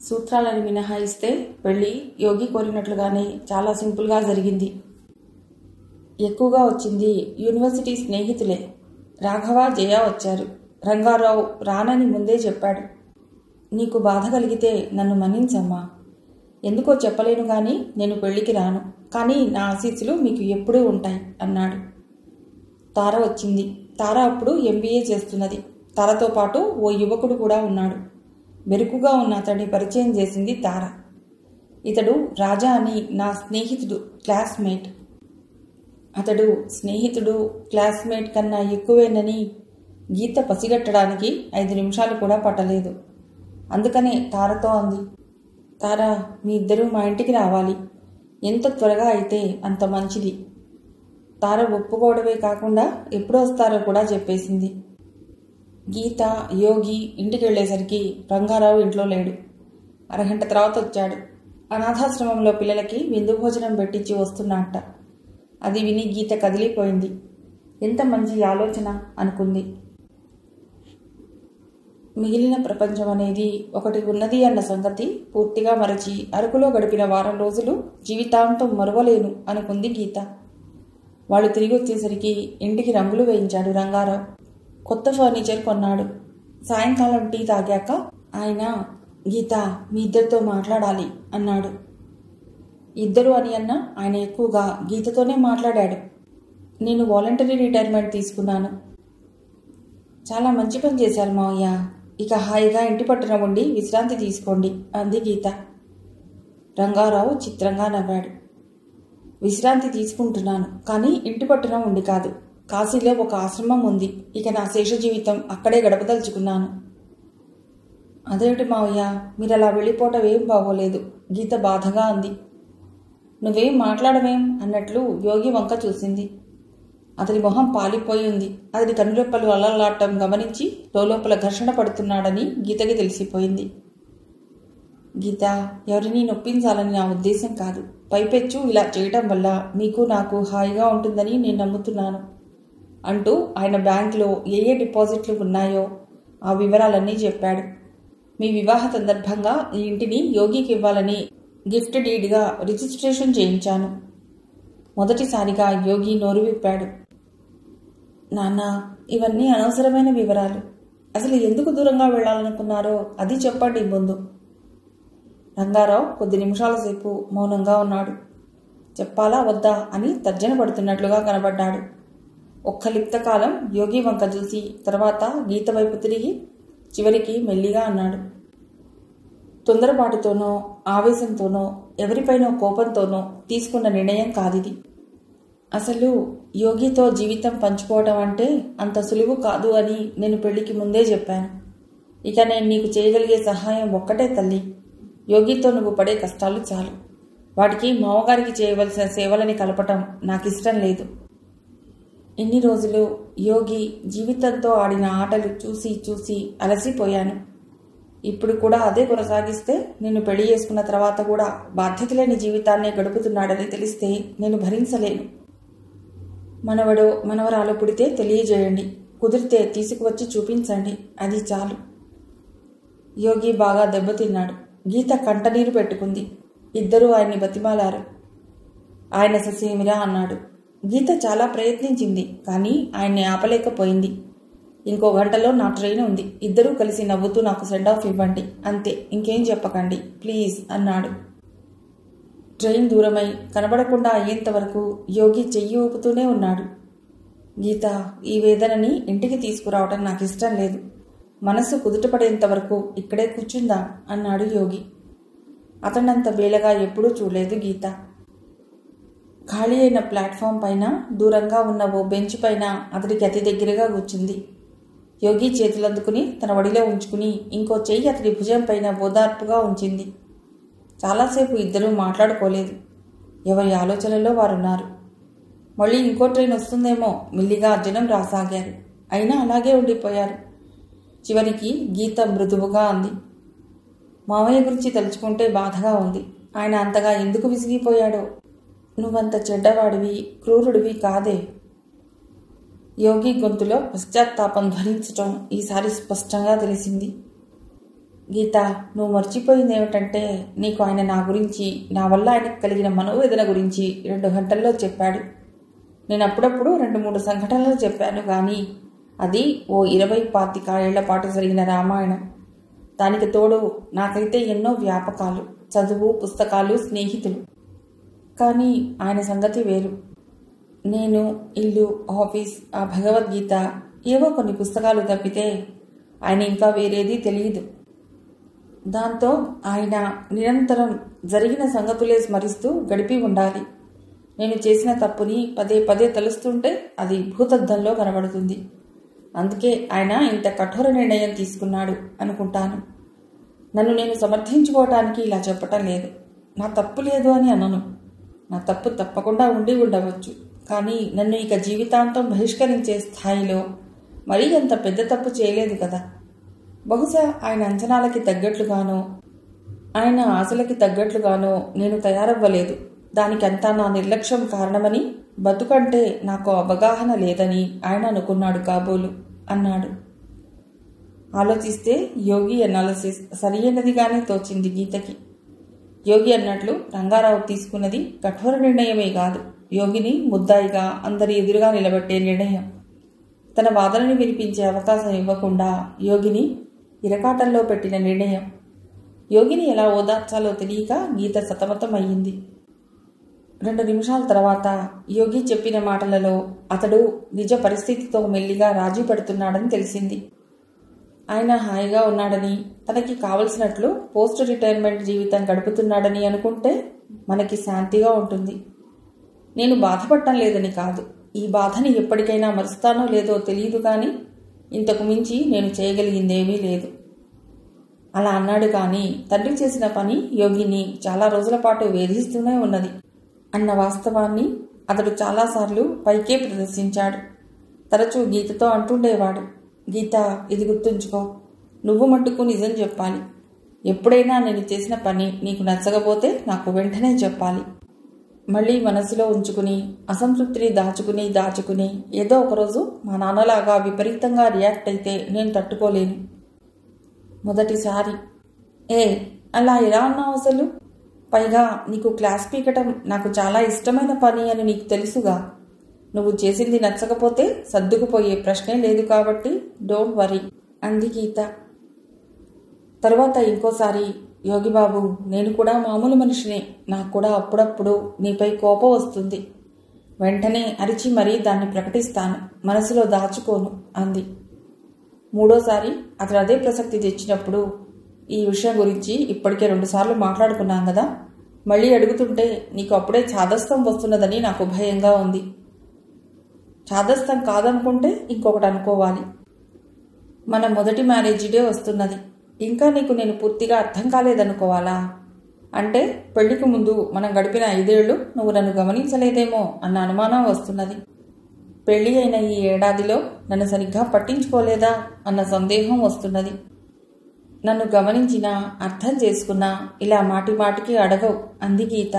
సూత్రాలను మినహాయిస్తే పెళ్లి యోగి కోరినట్లుగానే చాలా సింపుల్గా జరిగింది ఎక్కువగా వచ్చింది యూనివర్సిటీ స్నేహితులే రాఘవ జయ వచ్చారు రంగారావు రానని ముందే చెప్పాడు నీకు బాధ కలిగితే నన్ను మన్నించమ్మా ఎందుకో చెప్పలేను గాని నేను పెళ్లికి రాను కానీ నా ఆశీస్సులు మీకు ఎప్పుడూ ఉంటాయి అన్నాడు తార వచ్చింది తార అప్పుడు ఎంబీఏ చేస్తున్నది తారతో పాటు ఓ యువకుడు కూడా ఉన్నాడు బెరుకుగా ఉన్న అతడిని పరిచయం చేసింది తార ఇతడు రాజా అని నా స్నేహితుడు క్లాస్మేట్ అతడు స్నేహితుడు క్లాస్మేట్ కన్నా ఎక్కువేనని గీత పసిగట్టడానికి ఐదు నిమిషాలు కూడా పట్టలేదు అందుకనే తారతో అంది తార మీ ఇద్దరూ మా ఇంటికి రావాలి ఎంత త్వరగా అయితే అంత మంచిది తార ఒప్పుకోవడమే కాకుండా ఎప్పుడు వస్తారో కూడా చెప్పేసింది గీత యోగి ఇంటికి వెళ్ళేసరికి రంగారావు ఇంట్లో లేడు అరగంట తర్వాత వచ్చాడు అనాథాశ్రమంలో పిల్లలకి విందు భోజనం పెట్టించి వస్తున్నట్ట అది విని గీత కదిలిపోయింది ఎంత మంచి ఆలోచన అనుకుంది మిగిలిన ప్రపంచం అనేది ఒకటి ఉన్నది అన్న సంగతి పూర్తిగా మరచి అరకులో గడిపిన వారం రోజులు జీవితాంతం మరువలేను అనుకుంది గీత వాళ్ళు తిరిగి వచ్చేసరికి ఇంటికి రంగులు వేయించాడు రంగారావు కొత్త ఫర్నిచర్ కొన్నాడు సాయంకాలం టీ తాగాక ఆయన గీత మీ ఇద్దరితో మాట్లాడాలి అన్నాడు ఇద్దరు అని అన్న ఆయన ఎక్కువగా గీతతోనే మాట్లాడాడు నేను వాలంటరీ రిటైర్మెంట్ తీసుకున్నాను చాలా మంచి పని చేశారు మావయ్య ఇక హాయిగా ఇంటి పట్టున ఉండి విశ్రాంతి తీసుకోండి అంది గీత రంగారావు చిత్రంగా నవ్వాడు విశ్రాంతి తీసుకుంటున్నాను కానీ ఇంటి పట్టున ఉండి కాదు కాశీలో ఒక ఆశ్రమం ఉంది ఇక నా శేష జీవితం అక్కడే గడపదలుచుకున్నాను అదేమిటి మావయ్య మీరు అలా వెళ్ళిపోవటం ఏం బాగోలేదు గీత బాధగా అంది నువ్వేం మాట్లాడవేం అన్నట్లు యోగి వంక చూసింది అతని మొహం పాలిపోయి ఉంది అతని కనురెప్పలు అల్లలాడటం గమనించి లోపల ఘర్షణ పడుతున్నాడని గీతకి తెలిసిపోయింది గీత ఎవరిని నొప్పించాలని నా ఉద్దేశం కాదు పైపెచ్చు ఇలా చేయటం వల్ల మీకు నాకు హాయిగా ఉంటుందని నేను నమ్ముతున్నాను అంటూ ఆయన బ్యాంకులో ఏ ఏ డిపాజిట్లు ఉన్నాయో ఆ వివరాలన్నీ చెప్పాడు మీ వివాహ సందర్భంగా ఈ ఇంటిని యోగికి ఇవ్వాలని గిఫ్ట్ డీడ్గా రిజిస్ట్రేషన్ చేయించాను మొదటిసారిగా యోగి నోరు విప్పాడు నాన్న ఇవన్నీ అనవసరమైన వివరాలు అసలు ఎందుకు దూరంగా వెళ్ళాలనుకున్నారో అది చెప్పండి ముందు రంగారావు కొద్ది నిమిషాల సేపు మౌనంగా ఉన్నాడు చెప్పాలా వద్దా అని తర్జన పడుతున్నట్లుగా కనబడ్డాడు ఒక్క లిప్త కాలం యోగి వంక చూసి తర్వాత గీత వైపు తిరిగి చివరికి మెల్లిగా అన్నాడు తొందరపాటుతోనో ఆవేశంతోనో ఎవరిపైనో కోపంతోనో తీసుకున్న నిర్ణయం కాదిది అసలు యోగితో జీవితం పంచుకోవడం అంటే అంత సులువు కాదు అని నేను పెళ్లికి ముందే చెప్పాను ఇక నేను నీకు చేయగలిగే సహాయం ఒక్కటే తల్లి యోగితో నువ్వు పడే కష్టాలు చాలు వాటికి మామగారికి చేయవలసిన సేవలని కలపటం నాకు ఇష్టం లేదు ఇన్ని రోజులు యోగి జీవితంతో ఆడిన ఆటలు చూసి చూసి అలసిపోయాను ఇప్పుడు కూడా అదే కొనసాగిస్తే నేను పెళ్లి చేసుకున్న తర్వాత కూడా బాధ్యత లేని జీవితాన్నే గడుపుతున్నాడని తెలిస్తే నేను భరించలేను మనవడో మనవరాలు పుడితే తెలియజేయండి కుదిరితే తీసుకువచ్చి చూపించండి అది చాలు యోగి బాగా దెబ్బతిన్నాడు గీత కంటనీరు పెట్టుకుంది ఇద్దరూ ఆయన్ని బతిమాలారు ఆయన ససేమిరా అన్నాడు గీత చాలా ప్రయత్నించింది కానీ ఆయన్ని ఆపలేకపోయింది ఇంకో గంటలో నా ట్రైన్ ఉంది ఇద్దరూ కలిసి నవ్వుతూ నాకు సెండ్ ఆఫ్ ఇవ్వండి అంతే ఇంకేం చెప్పకండి ప్లీజ్ అన్నాడు ట్రైన్ దూరమై కనబడకుండా అయ్యేంత వరకు యోగి చెయ్యి ఊపుతూనే ఉన్నాడు గీత ఈ వేదనని ఇంటికి తీసుకురావటం నాకు ఇష్టం లేదు మనసు కుదుటపడేంత వరకు ఇక్కడే కూర్చుందాం అన్నాడు యోగి అతనంత బేలగా ఎప్పుడూ చూడలేదు గీత ఖాళీ అయిన ప్లాట్ఫామ్ పైన దూరంగా ఉన్న ఓ బెంచ్ పైన అతడికి అతి దగ్గరగా కూర్చుంది యోగి చేతులందుకుని తన వడిలో ఉంచుకుని ఇంకో చెయ్యి అతడి భుజం పైన ఓదార్పుగా ఉంచింది చాలాసేపు ఇద్దరూ మాట్లాడుకోలేదు ఎవరి ఆలోచనలో వారున్నారు మళ్ళీ ఇంకో ట్రైన్ వస్తుందేమో మెల్లిగా జనం రాసాగారు అయినా అలాగే ఉండిపోయారు చివరికి గీత మృదువుగా అంది మావయ్య గురించి తలుచుకుంటే బాధగా ఉంది ఆయన అంతగా ఎందుకు విసిగిపోయాడో నువ్వంత చెడ్డవాడివి క్రూరుడివి కాదే యోగి గొంతులో పశ్చాత్తాపం ధ్వనించటం ఈసారి స్పష్టంగా తెలిసింది గీత నువ్వు మర్చిపోయింది ఏమిటంటే నీకు ఆయన నా గురించి నా వల్ల ఆయనకు కలిగిన మనోవేదన గురించి రెండు గంటల్లో చెప్పాడు నేను అప్పుడప్పుడు రెండు మూడు సంఘటనలు చెప్పాను కానీ అది ఓ ఇరవై పాతిక ఏళ్ల పాటు జరిగిన రామాయణం దానికి తోడు నాకైతే ఎన్నో వ్యాపకాలు చదువు పుస్తకాలు స్నేహితులు కానీ ఆయన సంగతి వేరు నేను ఇల్లు ఆఫీస్ ఆ భగవద్గీత ఏవో కొన్ని పుస్తకాలు తప్పితే ఆయన ఇంకా వేరేది తెలియదు దాంతో ఆయన నిరంతరం జరిగిన సంగతులే స్మరిస్తూ గడిపి ఉండాలి నేను చేసిన తప్పుని పదే పదే తలుస్తుంటే అది భూతద్దంలో కనబడుతుంది అందుకే ఆయన ఇంత కఠోర నిర్ణయం తీసుకున్నాడు అనుకుంటాను నన్ను నేను సమర్థించుకోవటానికి ఇలా చెప్పటం లేదు నా తప్పు లేదు అని అనను నా తప్పు తప్పకుండా ఉండి ఉండవచ్చు కానీ నన్ను ఇక జీవితాంతం బహిష్కరించే స్థాయిలో మరీ అంత పెద్ద తప్పు చేయలేదు కదా బహుశా ఆయన అంచనాలకి తగ్గట్లుగానో ఆయన ఆశలకి తగ్గట్లుగానో నేను తయారవ్వలేదు దానికంతా నా నిర్లక్ష్యం కారణమని బతుకంటే నాకు అవగాహన లేదని ఆయన అనుకున్నాడు కాబోలు అన్నాడు ఆలోచిస్తే యోగి అనాలసిస్ సరియైనదిగానే తోచింది గీతకి యోగి అన్నట్లు రంగారావు తీసుకున్నది కఠోర నిర్ణయమే కాదు యోగిని ముద్దాయిగా అందరి ఎదురుగా నిలబెట్టే నిర్ణయం తన వాదనని వినిపించే అవకాశం ఇవ్వకుండా యోగిని ఇరకాటంలో పెట్టిన నిర్ణయం యోగిని ఎలా ఓదార్చాలో తెలియక గీత సతమతం అయ్యింది రెండు నిమిషాల తర్వాత యోగి చెప్పిన మాటలలో అతడు నిజ పరిస్థితితో మెల్లిగా రాజీ పడుతున్నాడని తెలిసింది ఆయన హాయిగా ఉన్నాడని తనకి కావలసినట్లు పోస్ట్ రిటైర్మెంట్ జీవితం గడుపుతున్నాడని అనుకుంటే మనకి శాంతిగా ఉంటుంది నేను బాధపడటం లేదని కాదు ఈ బాధని ఎప్పటికైనా మరుస్తానో లేదో తెలియదు కానీ ఇంతకు మించి నేను చేయగలిగిందేమీ లేదు అలా అన్నాడు కానీ తండ్రి చేసిన పని యోగిని చాలా రోజుల పాటు వేధిస్తూనే ఉన్నది అన్న వాస్తవాన్ని అతడు చాలాసార్లు పైకే ప్రదర్శించాడు తరచూ గీతతో అంటుండేవాడు గీత ఇది గుర్తుంచుకో నువ్వు మట్టుకు నిజం చెప్పాలి ఎప్పుడైనా నేను చేసిన పని నీకు నచ్చకపోతే నాకు వెంటనే చెప్పాలి మళ్ళీ మనసులో ఉంచుకుని అసంతృప్తిని దాచుకుని దాచుకుని ఏదో ఒకరోజు మా నాన్నలాగా విపరీతంగా రియాక్ట్ అయితే నేను తట్టుకోలేను మొదటిసారి ఏ అలా ఎలా అన్నావు అసలు పైగా నీకు క్లాస్ పీకటం నాకు చాలా ఇష్టమైన పని అని నీకు తెలుసుగా నువ్వు చేసింది నచ్చకపోతే సర్దుకుపోయే ప్రశ్నే లేదు కాబట్టి డోంట్ వరీ అంది గీత తరువాత ఇంకోసారి యోగిబాబు నేను కూడా మామూలు మనిషినే నాకు కూడా అప్పుడప్పుడు నీపై కోపం వస్తుంది వెంటనే అరిచి మరీ దాన్ని ప్రకటిస్తాను మనసులో దాచుకోను అంది మూడోసారి అతడు అదే ప్రసక్తి తెచ్చినప్పుడు ఈ విషయం గురించి ఇప్పటికే రెండుసార్లు మాట్లాడుకున్నాం కదా మళ్ళీ అడుగుతుంటే నీకు అప్పుడే చాదస్తం వస్తున్నదని నాకు భయంగా ఉంది చాదస్తం కాదనుకుంటే ఇంకొకటి అనుకోవాలి మన మొదటి మ్యారేజ్ డే వస్తున్నది ఇంకా నీకు నేను పూర్తిగా అర్థం కాలేదనుకోవాలా అంటే పెళ్లికి ముందు మనం గడిపిన ఐదేళ్లు నువ్వు నన్ను గమనించలేదేమో అన్న అనుమానం వస్తున్నది పెళ్లి అయిన ఈ ఏడాదిలో నన్ను సరిగ్గా పట్టించుకోలేదా అన్న సందేహం వస్తున్నది నన్ను గమనించినా అర్థం చేసుకున్నా ఇలా మాటి మాటికి అడగవు అంది గీత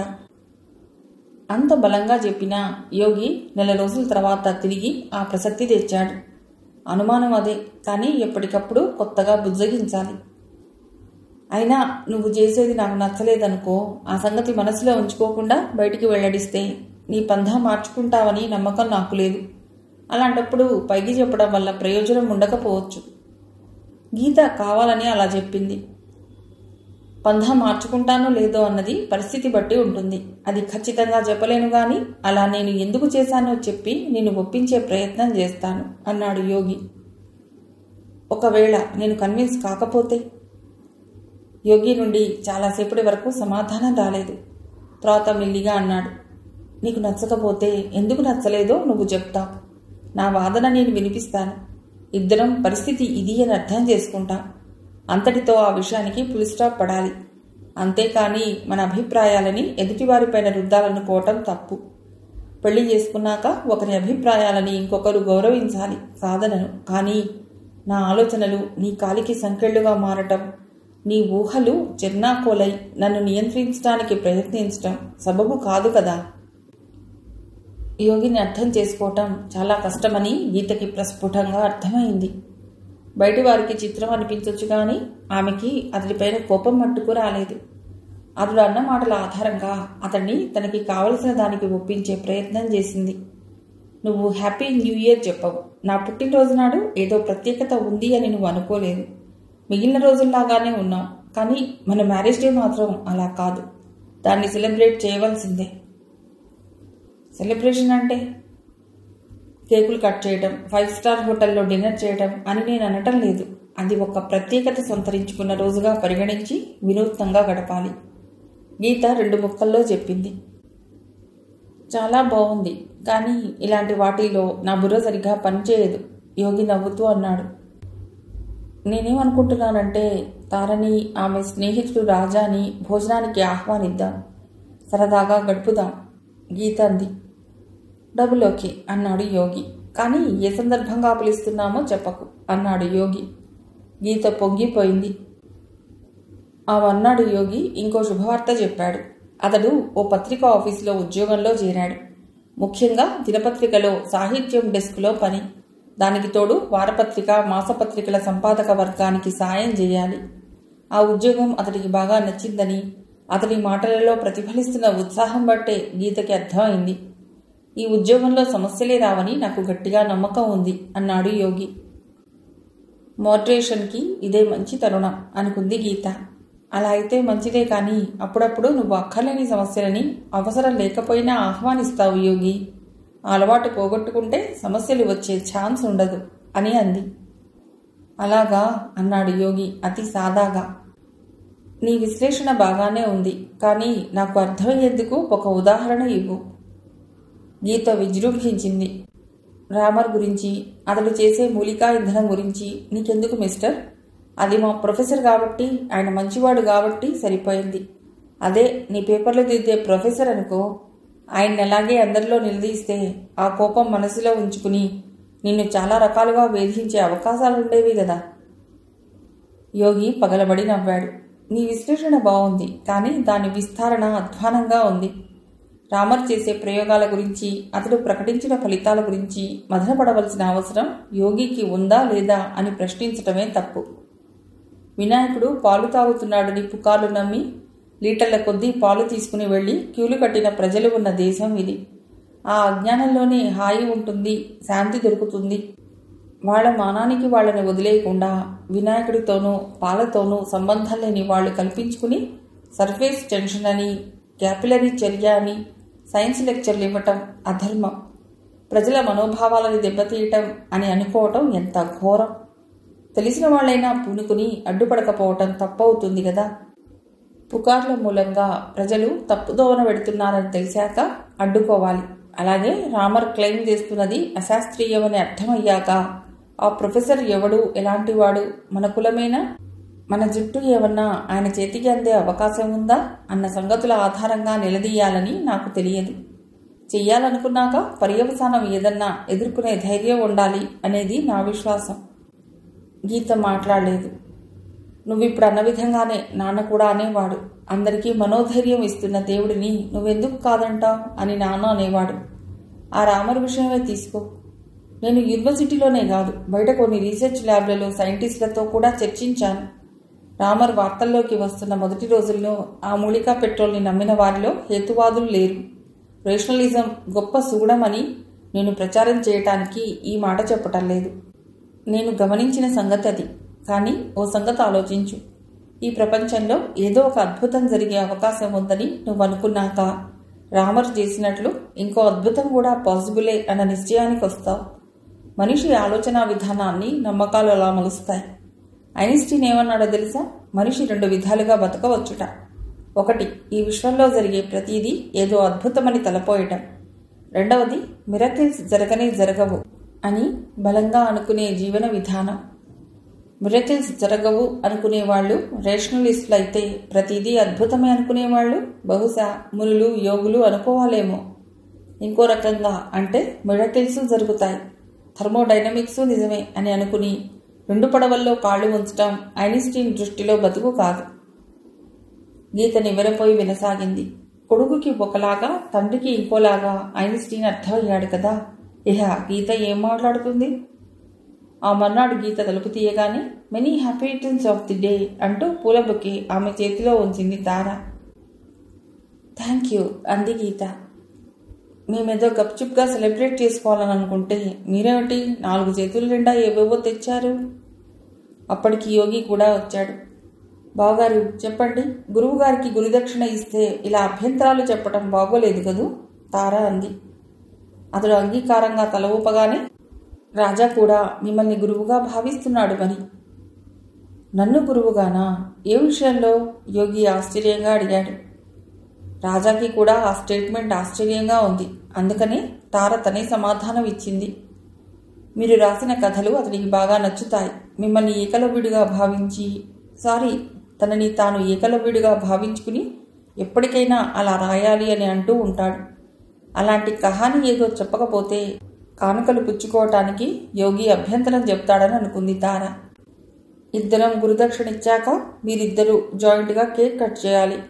అంత బలంగా చెప్పిన యోగి నెల రోజుల తర్వాత తిరిగి ఆ ప్రసక్తి తెచ్చాడు అనుమానం అదే కానీ ఎప్పటికప్పుడు కొత్తగా బుజ్జగించాలి అయినా నువ్వు చేసేది నాకు నచ్చలేదనుకో ఆ సంగతి మనసులో ఉంచుకోకుండా బయటికి వెల్లడిస్తే నీ పంధా మార్చుకుంటావని నమ్మకం నాకు లేదు అలాంటప్పుడు పైకి చెప్పడం వల్ల ప్రయోజనం ఉండకపోవచ్చు గీత కావాలని అలా చెప్పింది పంధా మార్చుకుంటానో లేదో అన్నది పరిస్థితి బట్టి ఉంటుంది అది ఖచ్చితంగా చెప్పలేను గాని అలా నేను ఎందుకు చేశానో చెప్పి నేను ఒప్పించే ప్రయత్నం చేస్తాను అన్నాడు యోగి ఒకవేళ నేను కన్విన్స్ కాకపోతే యోగి నుండి చాలాసేపటి వరకు సమాధానం రాలేదు తర్వాత మెల్లిగా అన్నాడు నీకు నచ్చకపోతే ఎందుకు నచ్చలేదో నువ్వు చెప్తావు నా వాదన నేను వినిపిస్తాను ఇద్దరం పరిస్థితి ఇది అని అర్థం చేసుకుంటాం అంతటితో ఆ విషయానికి ఫుల్ స్టాప్ పడాలి అంతేకాని మన అభిప్రాయాలని ఎదుటివారిపైన రుద్దాలనుకోవటం తప్పు పెళ్లి చేసుకున్నాక ఒకరి అభిప్రాయాలని ఇంకొకరు గౌరవించాలి కాదనను కానీ నా ఆలోచనలు నీ కాలికి సంకెళ్లుగా మారటం నీ ఊహలు చెన్నాకోలై నన్ను నియంత్రించడానికి ప్రయత్నించటం సబబు కాదు కదా యోగిని అర్థం చేసుకోవటం చాలా కష్టమని గీతకి ప్రస్ఫుటంగా అర్థమైంది బయటి వారికి చిత్రం అనిపించవచ్చు కానీ ఆమెకి అతడిపైన కోపం మట్టుకు రాలేదు అతడు అన్న మాటల ఆధారంగా అతన్ని తనకి కావలసిన దానికి ఒప్పించే ప్రయత్నం చేసింది నువ్వు హ్యాపీ న్యూ ఇయర్ చెప్పవు నా పుట్టినరోజు నాడు ఏదో ప్రత్యేకత ఉంది అని నువ్వు అనుకోలేదు మిగిలిన రోజుల్లాగానే ఉన్నాం కానీ మన మ్యారేజ్ డే మాత్రం అలా కాదు దాన్ని సెలబ్రేట్ చేయవలసిందే సెలబ్రేషన్ అంటే కేకులు కట్ చేయడం ఫైవ్ స్టార్ హోటల్లో డిన్నర్ చేయడం అని నేను అనటం లేదు అది ఒక ప్రత్యేకత సంతరించుకున్న రోజుగా పరిగణించి వినూత్నంగా గడపాలి గీత రెండు ముక్కల్లో చెప్పింది చాలా బాగుంది కానీ ఇలాంటి వాటిలో నా బుర్ర సరిగ్గా పనిచేయదు యోగి నవ్వుతూ అన్నాడు నేనేమనుకుంటున్నానంటే తారని ఆమె స్నేహితుడు రాజాని భోజనానికి ఆహ్వానిద్దాం సరదాగా గడుపుదాం గీత అంది డబుల్ ఓకే అన్నాడు యోగి కానీ ఏ సందర్భంగా పిలుస్తున్నామో చెప్పకు అన్నాడు యోగి గీత పొంగిపోయింది అవన్నాడు యోగి ఇంకో శుభవార్త చెప్పాడు అతడు ఓ పత్రిక ఆఫీసులో ఉద్యోగంలో చేరాడు ముఖ్యంగా దినపత్రికలో సాహిత్యం డెస్క్లో పని దానికి తోడు వారపత్రిక మాసపత్రికల సంపాదక వర్గానికి సాయం చేయాలి ఆ ఉద్యోగం అతడికి బాగా నచ్చిందని అతని మాటలలో ప్రతిఫలిస్తున్న ఉత్సాహం బట్టే గీతకి అర్థమైంది ఈ ఉద్యోగంలో సమస్యలే రావని నాకు గట్టిగా నమ్మకం ఉంది అన్నాడు యోగి మోడరేషన్కి ఇదే మంచి తరుణం అనుకుంది గీత అలా అయితే మంచిదే కానీ అప్పుడప్పుడు నువ్వు అక్కర్లేని సమస్యలని అవసరం లేకపోయినా ఆహ్వానిస్తావు యోగి ఆ అలవాటు పోగొట్టుకుంటే సమస్యలు వచ్చే ఛాన్స్ ఉండదు అని అంది అలాగా అన్నాడు యోగి అతి సాదాగా నీ విశ్లేషణ బాగానే ఉంది కానీ నాకు అర్థమయ్యేందుకు ఒక ఉదాహరణ ఇవ్వు గీత విజృంభించింది రామర్ గురించి అతడు చేసే మూలికా ఇంధనం గురించి నీకెందుకు మిస్టర్ అది మా ప్రొఫెసర్ కాబట్టి ఆయన మంచివాడు కాబట్టి సరిపోయింది అదే నీ పేపర్లు దిద్దే ప్రొఫెసర్ అనుకో ఆయన అలాగే అందరిలో నిలదీస్తే ఆ కోపం మనసులో ఉంచుకుని నిన్ను చాలా రకాలుగా వేధించే అవకాశాలు ఉండేవి కదా యోగి పగలబడి నవ్వాడు నీ విశ్లేషణ బాగుంది కానీ దాని విస్తరణ అధ్వానంగా ఉంది రామర్ చేసే ప్రయోగాల గురించి అతడు ప్రకటించిన ఫలితాల గురించి మదనపడవలసిన అవసరం యోగికి ఉందా లేదా అని ప్రశ్నించటమే తప్పు వినాయకుడు పాలు తాగుతున్నాడని పుకార్లు నమ్మి లీటర్ల కొద్దీ పాలు తీసుకుని వెళ్ళి క్యూలు కట్టిన ప్రజలు ఉన్న దేశం ఇది ఆ అజ్ఞానంలోనే హాయి ఉంటుంది శాంతి దొరుకుతుంది వాళ్ళ మానానికి వాళ్ళని వదిలేయకుండా వినాయకుడితోనూ పాలతోనూ సంబంధం లేని వాళ్ళు కల్పించుకుని సర్ఫేస్ టెన్షన్ అని క్యాపిలరీ చర్య అని సైన్స్ లెక్చర్లు ఇవ్వటం అధర్మం ప్రజల మనోభావాలని దెబ్బతీయటం అని అనుకోవటం ఎంత ఘోరం తెలిసిన వాళ్ళైనా పూనుకుని అడ్డుపడకపోవటం తప్పవుతుంది కదా పుకార్ల మూలంగా ప్రజలు తప్పుదోవన పెడుతున్నారని తెలిసాక అడ్డుకోవాలి అలాగే రామర్ క్లెయిమ్ చేస్తున్నది అశాస్త్రీయమని అర్థమయ్యాక ఆ ప్రొఫెసర్ ఎవడు ఎలాంటివాడు మన కులమేనా మన జుట్టు ఏమన్నా ఆయన చేతికి అందే అవకాశం ఉందా అన్న సంగతుల ఆధారంగా నిలదీయాలని నాకు తెలియదు చెయ్యాలనుకున్నాక పర్యవసానం ఏదన్నా ఎదుర్కొనే ధైర్యం ఉండాలి అనేది నా విశ్వాసం గీత మాట్లాడలేదు నువ్విప్పుడు అన్న విధంగానే నాన్న కూడా అనేవాడు అందరికీ మనోధైర్యం ఇస్తున్న దేవుడిని నువ్వెందుకు కాదంటావు అని నాన్న అనేవాడు ఆ రామర్ విషయమే తీసుకో నేను యూనివర్సిటీలోనే కాదు బయట కొన్ని రీసెర్చ్ ల్యాబ్లలో సైంటిస్టులతో కూడా చర్చించాను రామర్ వార్తల్లోకి వస్తున్న మొదటి రోజుల్లో ఆ మూలికా పెట్రోల్ని నమ్మిన వారిలో హేతువాదులు లేరు రేషనలిజం గొప్ప సుగుణమని నేను ప్రచారం చేయటానికి ఈ మాట చెప్పటం లేదు నేను గమనించిన సంగతి అది కానీ ఓ సంగతి ఆలోచించు ఈ ప్రపంచంలో ఏదో ఒక అద్భుతం జరిగే అవకాశం ఉందని నువ్వు అనుకున్నాక రామర్ చేసినట్లు ఇంకో అద్భుతం కూడా పాసిబులే అన్న నిశ్చయానికి వస్తావు మనిషి ఆలోచన విధానాన్ని నమ్మకాలు అలా మలుస్తాయి ఐన్స్టీన్ ఏమన్నాడో తెలుసా మనిషి రెండు విధాలుగా బతకవచ్చుట ఒకటి ఈ విశ్వంలో జరిగే ప్రతిదీ ఏదో అద్భుతమని తలపోయటం రెండవది మిరకిల్స్ జరగనే జరగవు అని బలంగా అనుకునే జీవన విధానం మిరకిల్స్ జరగవు అనుకునేవాళ్ళు రేషనలిస్టులు అయితే ప్రతిదీ అద్భుతమే అనుకునేవాళ్ళు బహుశా మునులు యోగులు అనుకోవాలేమో ఇంకో రకంగా అంటే మిరకిల్స్ జరుగుతాయి థర్మోడైనమిక్స్ నిజమే అని అనుకుని రెండు పడవల్లో కాళ్ళు ఉంచటం ఐన్స్టీన్ దృష్టిలో బతుకు కాదు గీత నివ్వెరపోయి వినసాగింది కొడుకుకి ఒకలాగా తండ్రికి ఇంకోలాగా ఐన్స్టీన్ అర్థమయ్యాడు కదా ఇహ గీత ఏం మాట్లాడుతుంది ఆ మర్నాడు గీత తలుపు తీయగానే many happy returns of the day అంటూ పూల బొకే ఆమె చేతిలో ఉంచింది తార థ్యాంక్ యూ అంది గీత మేమేదో గప్చుప్గా సెలబ్రేట్ చేసుకోవాలని అనుకుంటే మీరేమిటి నాలుగు చేతుల నిండా ఏవేవో తెచ్చారు అప్పటికి యోగి కూడా వచ్చాడు బావగారు చెప్పండి గురువు గారికి గురుదక్షిణ ఇస్తే ఇలా అభ్యంతరాలు చెప్పడం బాగోలేదు కదూ తారా అంది అతడు అంగీకారంగా తల ఊపగానే రాజా కూడా మిమ్మల్ని గురువుగా భావిస్తున్నాడు మరి నన్ను గురువుగానా ఏ విషయంలో యోగి ఆశ్చర్యంగా అడిగాడు రాజాకి కూడా ఆ స్టేట్మెంట్ ఆశ్చర్యంగా ఉంది అందుకని తార తనే సమాధానం ఇచ్చింది మీరు రాసిన కథలు అతనికి బాగా నచ్చుతాయి మిమ్మల్ని ఏకలవ్యుడిగా భావించి సారీ తనని తాను ఏకలవ్యుడిగా భావించుకుని ఎప్పటికైనా అలా రాయాలి అని అంటూ ఉంటాడు అలాంటి కహాని ఏదో చెప్పకపోతే కానుకలు పుచ్చుకోవటానికి యోగి అభ్యంతరం చెప్తాడని అనుకుంది తార ఇద్దరం గురుదక్షిణ ఇచ్చాక మీరిద్దరూ జాయింట్గా కేక్ కట్ చేయాలి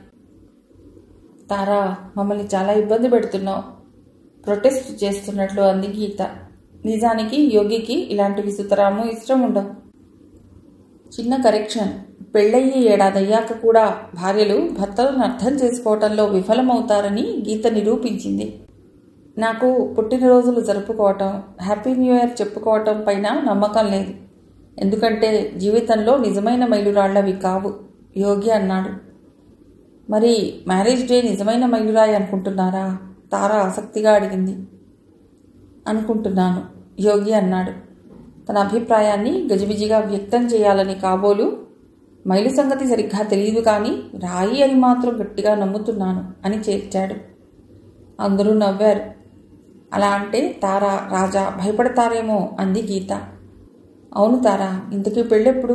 తారా మమ్మల్ని చాలా ఇబ్బంది పెడుతున్నావు ప్రొటెస్ట్ చేస్తున్నట్లు అంది గీత నిజానికి యోగికి ఇలాంటివి సుతరాము ఇష్టం ఉండవు చిన్న కరెక్షన్ పెళ్ళయ్యి ఏడాదయ్యాక కూడా భార్యలు భర్తలను అర్థం చేసుకోవటంలో విఫలమవుతారని గీత నిరూపించింది నాకు పుట్టినరోజులు జరుపుకోవటం హ్యాపీ న్యూ ఇయర్ చెప్పుకోవటం పైన నమ్మకం లేదు ఎందుకంటే జీవితంలో నిజమైన మైలురాళ్లవి కావు యోగి అన్నాడు మరి మ్యారేజ్ డే నిజమైన మైలురాయి అనుకుంటున్నారా తార ఆసక్తిగా అడిగింది అనుకుంటున్నాను యోగి అన్నాడు తన అభిప్రాయాన్ని గజిబిజిగా వ్యక్తం చేయాలని కాబోలు మైలు సంగతి సరిగ్గా తెలియదు కానీ రాయి అని మాత్రం గట్టిగా నమ్ముతున్నాను అని చేర్చాడు అందరూ నవ్వారు అలా అంటే తారా రాజా భయపడతారేమో అంది గీత అవును తారా ఇంతకీ పెళ్ళెప్పుడు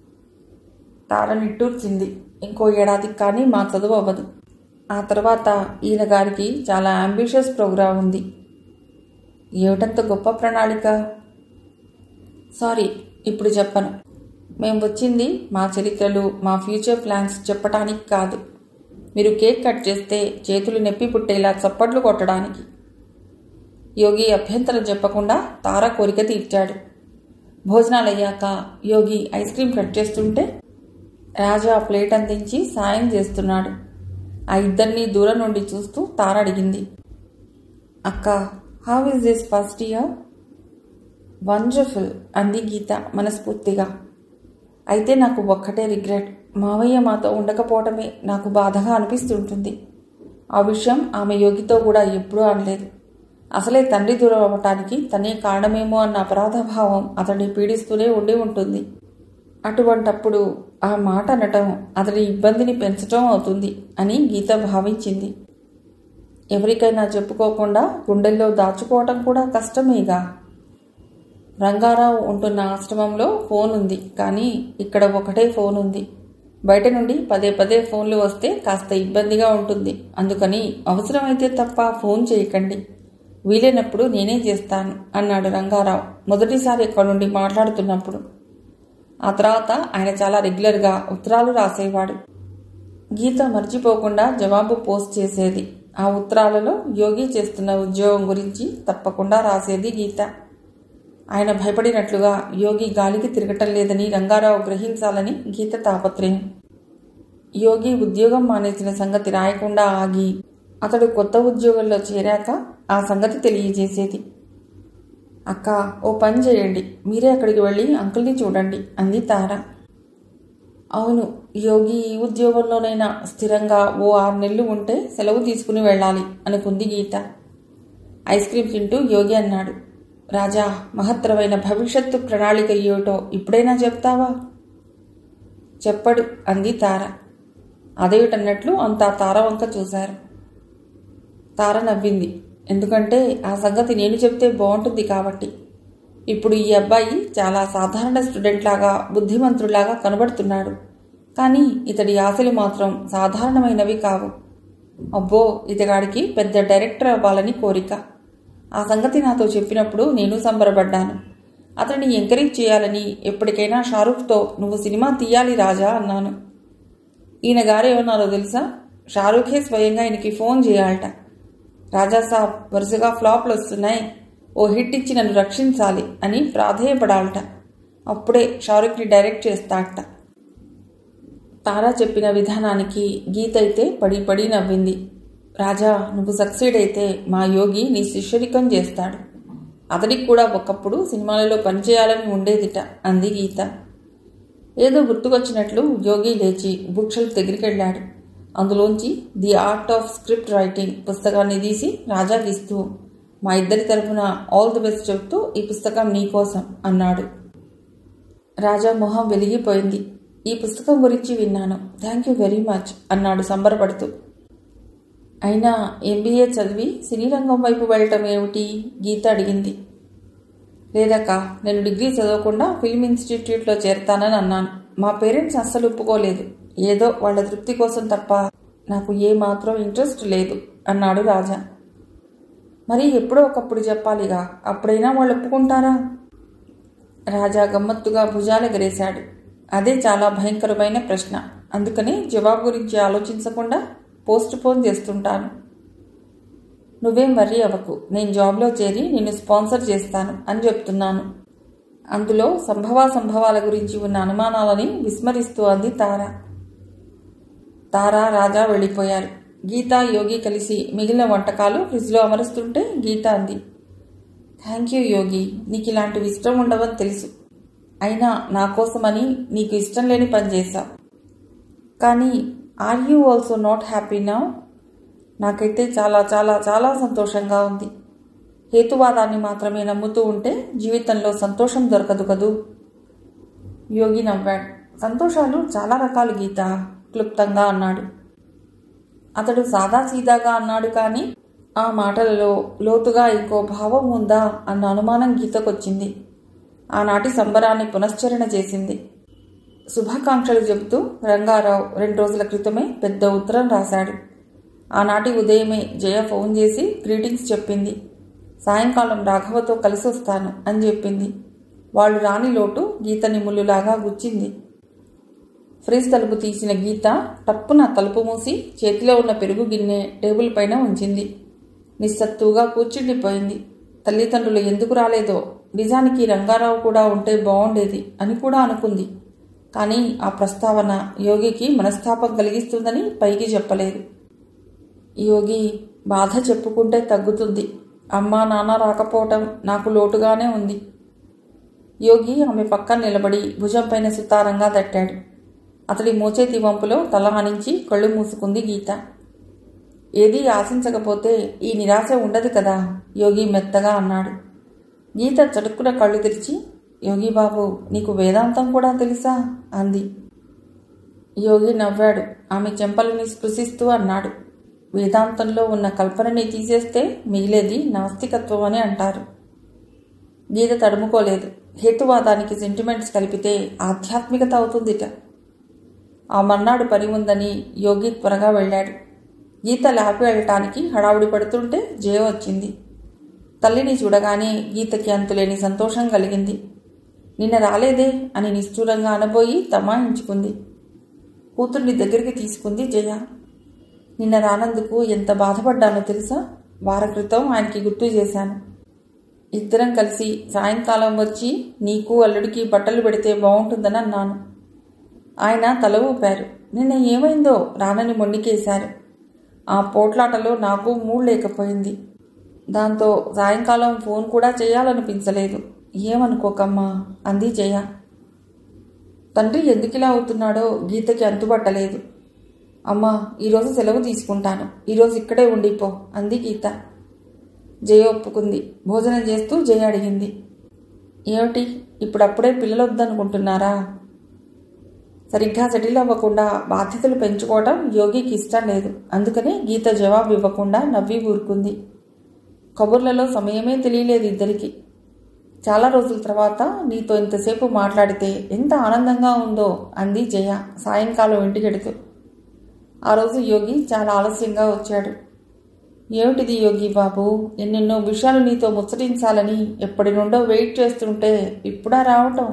తార నిట్టూర్చింది ఇంకో ఏడాదికి కానీ మా చదువు అవ్వదు ఆ తర్వాత ఈయన గారికి చాలా అంబిషియస్ ప్రోగ్రాం ఉంది ఏమిటంత గొప్ప ప్రణాళిక సారీ ఇప్పుడు చెప్పను మేము వచ్చింది మా చరిత్రలు మా ఫ్యూచర్ ప్లాన్స్ చెప్పటానికి కాదు మీరు కేక్ కట్ చేస్తే చేతులు నొప్పి పుట్టేలా చప్పట్లు కొట్టడానికి యోగి అభ్యంతరం చెప్పకుండా తార కోరిక తీర్చాడు భోజనాలయ్యాక యోగి ఐస్ క్రీం కట్ చేస్తుంటే రాజా ప్లేట్ అందించి సాయం చేస్తున్నాడు ఆ ఇద్దరిని దూరం నుండి చూస్తూ తార అడిగింది అక్క how is this first year wonderful అంది గీత మనస్ఫూర్తిగా అయితే నాకు ఒక్కటే రిగ్రెట్ మావయ్య మాతో ఉండకపోవటమే నాకు బాధగా అనిపిస్తుంటుంది ఆ విషయం ఆమె యోగితో కూడా ఎప్పుడూ అనలేదు అసలే తండ్రి దూరం అవ్వటానికి తనే కారణమేమో అన్న అపరాధభావం అతన్ని పీడిస్తూనే ఉండి ఉంటుంది అటువంటప్పుడు ఆ మాట అనటం అతడి ఇబ్బందిని పెంచటం అవుతుంది అని గీత భావించింది ఎవరికైనా చెప్పుకోకుండా గుండెల్లో దాచుకోవటం కూడా కష్టమేగా రంగారావు ఉంటున్న ఆశ్రమంలో ఫోన్ ఉంది కానీ ఇక్కడ ఒకటే ఫోన్ ఉంది బయట నుండి పదే పదే ఫోన్లు వస్తే కాస్త ఇబ్బందిగా ఉంటుంది అందుకని అవసరమైతే తప్ప ఫోన్ చేయకండి వీలైనప్పుడు నేనే చేస్తాను అన్నాడు రంగారావు మొదటిసారి ఎక్కడి నుండి మాట్లాడుతున్నప్పుడు ఆ తర్వాత ఆయన చాలా రెగ్యులర్గా ఉత్తరాలు రాసేవాడు గీత మర్చిపోకుండా జవాబు పోస్ట్ చేసేది ఆ ఉత్తరాలలో యోగి చేస్తున్న ఉద్యోగం గురించి తప్పకుండా రాసేది గీత ఆయన భయపడినట్లుగా యోగి గాలికి తిరగటం లేదని రంగారావు గ్రహించాలని గీత తాపత్రయం యోగి ఉద్యోగం మానేసిన సంగతి రాయకుండా ఆగి అతడు కొత్త ఉద్యోగంలో చేరాక ఆ సంగతి తెలియజేసేది అక్క ఓ పని చేయండి మీరే అక్కడికి వెళ్ళి అంకుల్ని చూడండి అంది తార అవును యోగి ఈ ఉద్యోగంలోనైనా స్థిరంగా ఓ ఆరు నెలలు ఉంటే సెలవు తీసుకుని వెళ్ళాలి అనుకుంది గీత ఐస్ క్రీం తింటూ యోగి అన్నాడు రాజా మహత్తరమైన భవిష్యత్తు ప్రణాళిక ఏమిటో ఇప్పుడైనా చెప్తావా చెప్పడు అంది తార అదేమిటన్నట్లు అంతా తార వంక చూశారు తార నవ్వింది ఎందుకంటే ఆ సంగతి నేను చెప్తే బాగుంటుంది కాబట్టి ఇప్పుడు ఈ అబ్బాయి చాలా సాధారణ స్టూడెంట్ లాగా బుద్ధిమంతుడిలాగా కనబడుతున్నాడు కానీ ఇతడి ఆశలు మాత్రం సాధారణమైనవి కావు అబ్బో ఇతగాడికి పెద్ద డైరెక్టర్ అవ్వాలని కోరిక ఆ సంగతి నాతో చెప్పినప్పుడు నేను సంబరపడ్డాను అతన్ని ఎంకరేజ్ చేయాలని ఎప్పటికైనా షారూఖ్తో నువ్వు సినిమా తీయాలి రాజా అన్నాను ఈయన గారు ఏమన్నారో తెలుసా షారూఖే స్వయంగా ఈయనకి ఫోన్ చేయాలట రాజా సాబ్ వరుసగా ఫ్లాప్లు వస్తున్నాయి ఓ హిట్ ఇచ్చి నన్ను రక్షించాలి అని ప్రాధేయపడాలట అప్పుడే షారుఖ్ని డైరెక్ట్ చేస్తాడట తారా చెప్పిన విధానానికి గీత అయితే పడి పడి నవ్వింది రాజా నువ్వు సక్సీడ్ అయితే మా యోగి నీ శిష్యరికం చేస్తాడు అతడికి కూడా ఒకప్పుడు సినిమాలలో పనిచేయాలని ఉండేదిట అంది గీత ఏదో గుర్తుకొచ్చినట్లు యోగి లేచి బుక్ షెల్ఫ్ దగ్గరికెళ్ళాడు అందులోంచి the art of script writing పుస్తకాన్ని తీసి రాజాకి ఇస్తూ మా ఇద్దరి తరఫున ఆల్ ది బెస్ట్ చెప్తూ ఈ పుస్తకం నీకోసం అన్నాడు రాజా మొహం వెలిగిపోయింది ఈ పుస్తకం గురించి విన్నాను థ్యాంక్ యూ వెరీ మచ్ అన్నాడు సంబరపడుతూ అయినా ఎంబీఏ చదివి సినీ రంగం వైపు వెళ్ళటం ఏమిటి గీత అడిగింది లేదక్క నేను డిగ్రీ చదవకుండా ఫిల్మ్ ఇన్స్టిట్యూట్లో చేరతానని అన్నాను మా పేరెంట్స్ అస్సలు ఒప్పుకోలేదు ఏదో వాళ్ళ తృప్తి కోసం తప్ప నాకు ఏ మాత్రం ఇంట్రెస్ట్ లేదు అన్నాడు రాజా మరి ఎప్పుడో ఒకప్పుడు చెప్పాలిగా అప్పుడైనా వాళ్ళు ఒప్పుకుంటారా రాజా గమ్మత్తుగా భుజాలెగరేశాడు అదే చాలా భయంకరమైన ప్రశ్న అందుకని జవాబు గురించి ఆలోచించకుండా పోస్ట్ పోన్ చేస్తుంటాను నువ్వేం వర్రీ అవ్వకు నేను జాబ్లో చేరి నిన్ను స్పాన్సర్ చేస్తాను అని చెప్తున్నాను అందులో సంభవా సంభవాల గురించి ఉన్న అనుమానాలని విస్మరిస్తూ అంది తార తారా రాజా వెళ్ళిపోయారు గీత యోగి కలిసి మిగిలిన వంటకాలు ఫ్రిడ్జ్లో అమరుస్తుంటే గీత అంది థ్యాంక్ యూ యోగి నీకు ఇలాంటివి ఇష్టం ఉండవని తెలుసు అయినా నా కోసమని నీకు ఇష్టం లేని పని చేశావు కానీ are you also not happy now నాకైతే చాలా చాలా చాలా సంతోషంగా ఉంది హేతువాదాన్ని మాత్రమే నమ్ముతూ ఉంటే జీవితంలో సంతోషం దొరకదు కదూ యోగి నవ్వాడు సంతోషాలు చాలా రకాలు గీత క్లుప్తంగా అన్నాడు అతడు సాదాసీదాగా అన్నాడు కానీ ఆ మాటలలో లోతుగా ఇంకో భావం ఉందా అన్న అనుమానం గీతకొచ్చింది ఆనాటి సంబరాన్ని పునశ్చరణ చేసింది శుభాకాంక్షలు చెబుతూ రంగారావు రెండు రోజుల క్రితమే పెద్ద ఉత్తరం రాశాడు ఆనాటి ఉదయమే జయ ఫోన్ చేసి గ్రీటింగ్స్ చెప్పింది సాయంకాలం రాఘవతో కలిసి వస్తాను అని చెప్పింది వాళ్ళు రాని లోటు గీతని ముళ్ళులాగా గుచ్చింది ఫ్రిజ్ తలుపు తీసిన గీత టప్పున తలుపు మూసి చేతిలో ఉన్న పెరుగు గిన్నె టేబుల్ పైన ఉంచింది నిస్సత్తుగా కూర్చుండిపోయింది తల్లిదండ్రులు ఎందుకు రాలేదో నిజానికి రంగారావు కూడా ఉంటే బాగుండేది అని కూడా అనుకుంది కానీ ఆ ప్రస్తావన యోగికి మనస్తాపం కలిగిస్తుందని పైకి చెప్పలేదు యోగి బాధ చెప్పుకుంటే తగ్గుతుంది అమ్మా నాన్న రాకపోవటం నాకు లోటుగానే ఉంది యోగి ఆమె పక్కన నిలబడి భుజంపైన సుతారంగా తట్టాడు అతడి మోచేతి వంపులో తల ఆనించి కళ్ళు మూసుకుంది గీత ఏదీ ఆశించకపోతే ఈ నిరాశ ఉండదు కదా యోగి మెత్తగా అన్నాడు గీత చటుక్కున కళ్ళు తెరిచి యోగి బాబు నీకు వేదాంతం కూడా తెలుసా అంది యోగి నవ్వాడు ఆమె చెంపలని స్పృశిస్తూ అన్నాడు వేదాంతంలో ఉన్న కల్పనని తీసేస్తే మిగిలేది నాస్తికత్వం అని అంటారు గీత తడుముకోలేదు హేతువాదానికి సెంటిమెంట్స్ కలిపితే ఆధ్యాత్మికత అవుతుందిట ఆ మన్నాడు పని ఉందని యోగి త్వరగా వెళ్ళాడు గీత ల్యాబ్ వెళ్ళటానికి హడావుడి పడుతుంటే జయ వచ్చింది తల్లిని చూడగానే గీతకి అంతులేని సంతోషం కలిగింది నిన్న రాలేదే అని నిష్ఠూరంగా అనబోయి తమాయించుకుంది కూతుర్ని దగ్గరికి తీసుకుంది జయ నిన్న రానందుకు ఎంత బాధపడ్డానో తెలుసా వార క్రితం ఆయనకి గుర్తు చేశాను ఇద్దరం కలిసి సాయంకాలం వచ్చి నీకు అల్లుడికి బట్టలు పెడితే బాగుంటుందని అన్నాను ఆయన తల ఊపారు నిన్న ఏమైందో రానని మొండికేశారు ఆ పోట్లాటలో నాకు మూడ్ లేకపోయింది దాంతో సాయంకాలం ఫోన్ కూడా చేయాలనిపించలేదు ఏమనుకోకమ్మా అంది జయ తండ్రి ఎందుకిలా అవుతున్నాడో గీతకి అంతుబట్టలేదు అమ్మా ఈరోజు సెలవు తీసుకుంటాను ఈరోజు ఇక్కడే ఉండిపో అంది గీత జయ ఒప్పుకుంది భోజనం చేస్తూ జయ అడిగింది ఏమిటి ఇప్పుడప్పుడే పిల్లలు వద్దనుకుంటున్నారా సరిగ్గా సెటిల్ అవ్వకుండా బాధ్యతలు పెంచుకోవడం యోగికి ఇష్టం లేదు అందుకనే గీత జవాబు ఇవ్వకుండా నవ్వి ఊరుకుంది కబుర్లలో సమయమే తెలియలేదు ఇద్దరికి చాలా రోజుల తర్వాత నీతో ఇంతసేపు మాట్లాడితే ఎంత ఆనందంగా ఉందో అంది జయ సాయంకాలం ఇంటికెడుతూ ఆ రోజు యోగి చాలా ఆలస్యంగా వచ్చాడు ఏమిటిది యోగి బాబు ఎన్నెన్నో విషయాలు నీతో ముచ్చటించాలని ఎప్పటి నుండో వెయిట్ చేస్తుంటే ఇప్పుడా రావటం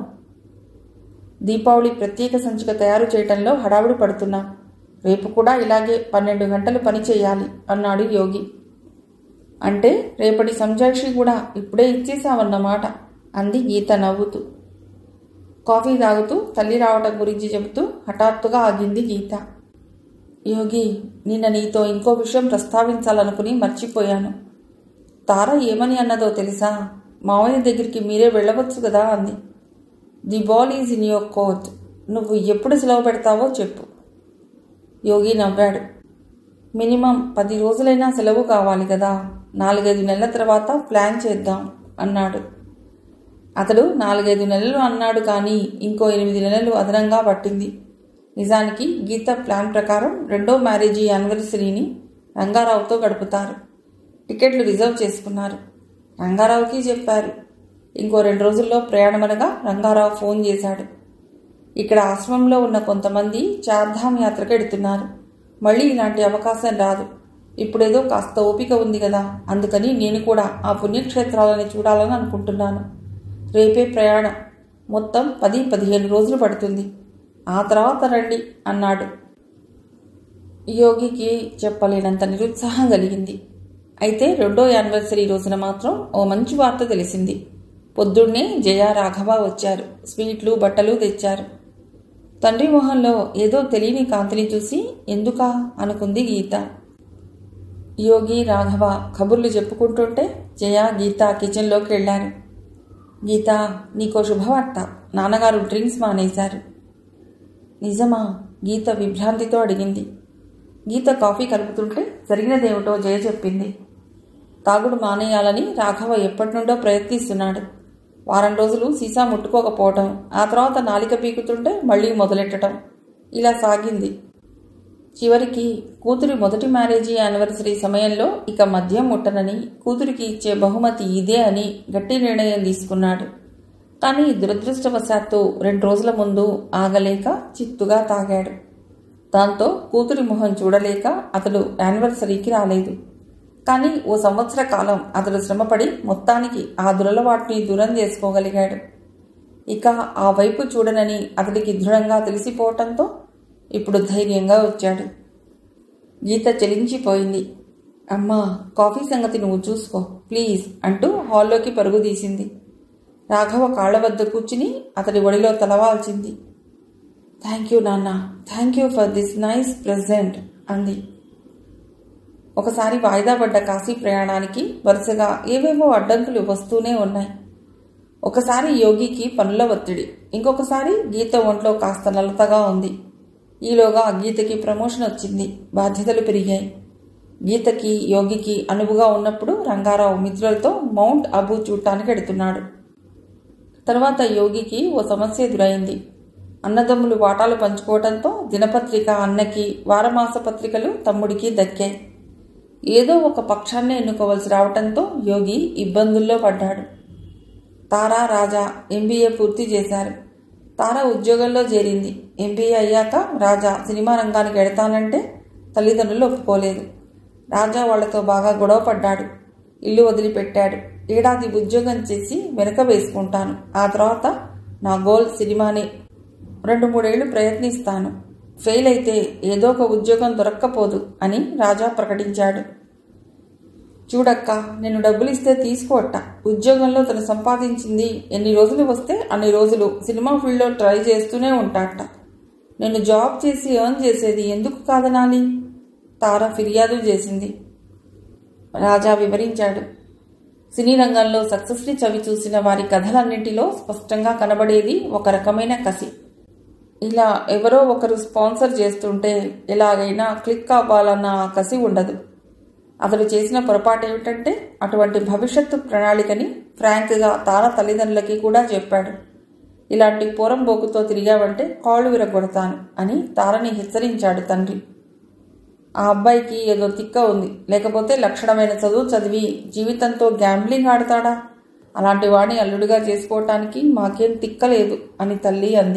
దీపావళి ప్రత్యేక సంచిక తయారు చేయటంలో హడావుడి పడుతున్నాం రేపు కూడా ఇలాగే పన్నెండు గంటలు పని చేయాలి అన్నాడు యోగి అంటే రేపటి సంజాయిషి కూడా ఇప్పుడే ఇచ్చేసావన్నమాట అంది గీత నవ్వుతూ కాఫీ తాగుతూ తల్లి రావడం గురించి చెబుతూ హఠాత్తుగా ఆగింది గీత యోగి నిన్న నీతో ఇంకో విషయం ప్రస్తావించాలనుకుని మర్చిపోయాను తార ఏమని అన్నదో తెలుసా మావయ్య దగ్గరికి మీరే వెళ్ళవచ్చు కదా అంది the ball is in your court నువ్వు ఎప్పుడు సెలవు పెడతావో చెప్పు యోగి నవ్వాడు మినిమం పది రోజులైనా సెలవు కావాలి కదా నాలుగైదు నెలల తర్వాత ప్లాన్ చేద్దాం అన్నాడు అతడు నాలుగైదు నెలలు అన్నాడు కానీ ఇంకో ఎనిమిది నెలలు అదనంగా పట్టింది నిజానికి గీత ప్లాన్ ప్రకారం రెండో మ్యారేజీ యానివర్సరీని రంగారావుతో గడుపుతారు టికెట్లు రిజర్వ్ చేసుకున్నారు రంగారావుకి చెప్పారు ఇంకో రెండు రోజుల్లో ప్రయాణమనగా రంగారావు ఫోన్ చేశాడు ఇక్కడ ఆశ్రమంలో ఉన్న కొంతమంది చార్ధామ్ యాత్రకు ఎడుతున్నారు మళ్ళీ ఇలాంటి అవకాశం రాదు ఇప్పుడేదో కాస్త ఓపిక ఉంది కదా అందుకని నేను కూడా ఆ పుణ్యక్షేత్రాలని చూడాలని అనుకుంటున్నాను రేపే ప్రయాణం మొత్తం పది పదిహేను రోజులు పడుతుంది ఆ తర్వాత రండి అన్నాడు యోగికి చెప్పలేనంత నిరుత్సాహం కలిగింది అయితే రెండో యానివర్సరీ రోజున మాత్రం ఓ మంచి వార్త తెలిసింది పొద్దున్నే జయ రాఘవ వచ్చారు స్వీట్లు బట్టలు తెచ్చారు తండ్రి మొహంలో ఏదో తెలియని కాంతిని చూసి ఎందుకా అనుకుంది గీత యోగి రాఘవ కబుర్లు చెప్పుకుంటుంటే జయ గీత కిచెన్లోకి వెళ్ళారు గీత నీకో శుభవార్త నాన్నగారు డ్రింక్స్ మానేశారు నిజమా గీత విభ్రాంతితో అడిగింది గీత కాఫీ కలుపుతుంటే జరిగినదేమిటో జయ చెప్పింది తాగుడు మానేయాలని రాఘవ ఎప్పటి నుండో ప్రయత్నిస్తున్నాడు వారం రోజులు సీసా ముట్టుకోకపోవటం ఆ తర్వాత నాలిక పీకుతుంటే మళ్ళీ మొదలెట్టడం ఇలా సాగింది చివరికి కూతురి మొదటి మ్యారేజీ యానివర్సరీ సమయంలో ఇక మద్యం ముట్టనని కూతురికి ఇచ్చే బహుమతి ఇదే అని గట్టి నిర్ణయం తీసుకున్నాడు కానీ దురదృష్టవశాత్తు రెండు రోజుల ముందు ఆగలేక చిత్తుగా తాగాడు దాంతో కూతురి మొహం చూడలేక అతడు యానివర్సరీకి రాలేదు కానీ ఓ సంవత్సర కాలం అతడు శ్రమపడి మొత్తానికి ఆ దురలవాటిని దూరం చేసుకోగలిగాడు ఇక ఆ వైపు చూడనని అతడికి దృఢంగా తెలిసిపోవటంతో ఇప్పుడు ధైర్యంగా వచ్చాడు గీత చెలించిపోయింది అమ్మా కాఫీ సంగతి నువ్వు చూసుకో ప్లీజ్ అంటూ హాల్లోకి పరుగు తీసింది రాఘవ కాళ్ల వద్ద కూర్చుని అతడి ఒడిలో తలవాల్చింది థ్యాంక్ యూ నాన్న thank you for this nice present అంది ఒకసారి వాయిదా పడ్డ కాశీ ప్రయాణానికి వరుసగా ఏవేవో అడ్డంకులు వస్తూనే ఉన్నాయి ఒకసారి యోగికి పనుల ఒత్తిడి ఇంకొకసారి గీత ఒంట్లో కాస్త నలతగా ఉంది ఈలోగా గీతకి ప్రమోషన్ వచ్చింది బాధ్యతలు పెరిగాయి గీతకి యోగికి అనువుగా ఉన్నప్పుడు రంగారావు మిత్రులతో మౌంట్ అబూ చూడటానికి ఎడుతున్నాడు తర్వాత యోగికి ఓ సమస్య ఎదురైంది అన్నదమ్ములు వాటాలు పంచుకోవడంతో దినపత్రిక అన్నకి వారమాస పత్రికలు తమ్ముడికి దక్కాయి ఏదో ఒక పక్షాన్ని ఎన్నుకోవలసి రావటంతో యోగి ఇబ్బందుల్లో పడ్డాడు తారా రాజా ఎంబీఏ పూర్తి చేశారు తార ఉద్యోగంలో చేరింది ఎంబీఏ అయ్యాక రాజా సినిమా రంగానికి ఎడతానంటే తల్లిదండ్రులు ఒప్పుకోలేదు రాజా వాళ్లతో బాగా గొడవ పడ్డాడు ఇల్లు వదిలిపెట్టాడు ఏడాది ఉద్యోగం చేసి వెనక వేసుకుంటాను ఆ తర్వాత నా గోల్ సినిమానే రెండు మూడేళ్లు ప్రయత్నిస్తాను ఫెయిల్ అయితే ఏదో ఒక ఉద్యోగం దొరక్కపోదు అని రాజా ప్రకటించాడు చూడక్క నేను డబ్బులు ఇస్తే తీసుకోవట ఉద్యోగంలో తను సంపాదించింది ఎన్ని రోజులు వస్తే అన్ని రోజులు సినిమా ఫీల్డ్లో ట్రై చేస్తూనే ఉంటాట నేను జాబ్ చేసి ఎర్న్ చేసేది ఎందుకు కాదనాలి తార ఫిర్యాదు చేసింది రాజా వివరించాడు సినీ రంగంలో సక్సెస్ని చవి చూసిన వారి కథలన్నింటిలో స్పష్టంగా కనబడేది ఒక రకమైన కసి ఇలా ఎవరో ఒకరు స్పాన్సర్ చేస్తుంటే ఎలాగైనా క్లిక్ అవ్వాలన్న ఆ కసి ఉండదు అతడు చేసిన పొరపాటు ఏమిటంటే అటువంటి భవిష్యత్తు ప్రణాళికని ఫ్రాంక్గా తార తల్లిదండ్రులకి కూడా చెప్పాడు ఇలాంటి పోరంబోకుతో తిరిగావంటే కాళ్ళు విరగొడతాను అని తారని హెచ్చరించాడు తండ్రి ఆ అబ్బాయికి ఏదో తిక్క ఉంది లేకపోతే లక్షణమైన చదువు చదివి జీవితంతో గ్యాంబ్లింగ్ ఆడతాడా అలాంటి వాడిని అల్లుడిగా చేసుకోవటానికి మాకేం తిక్కలేదు అని తల్లి అంది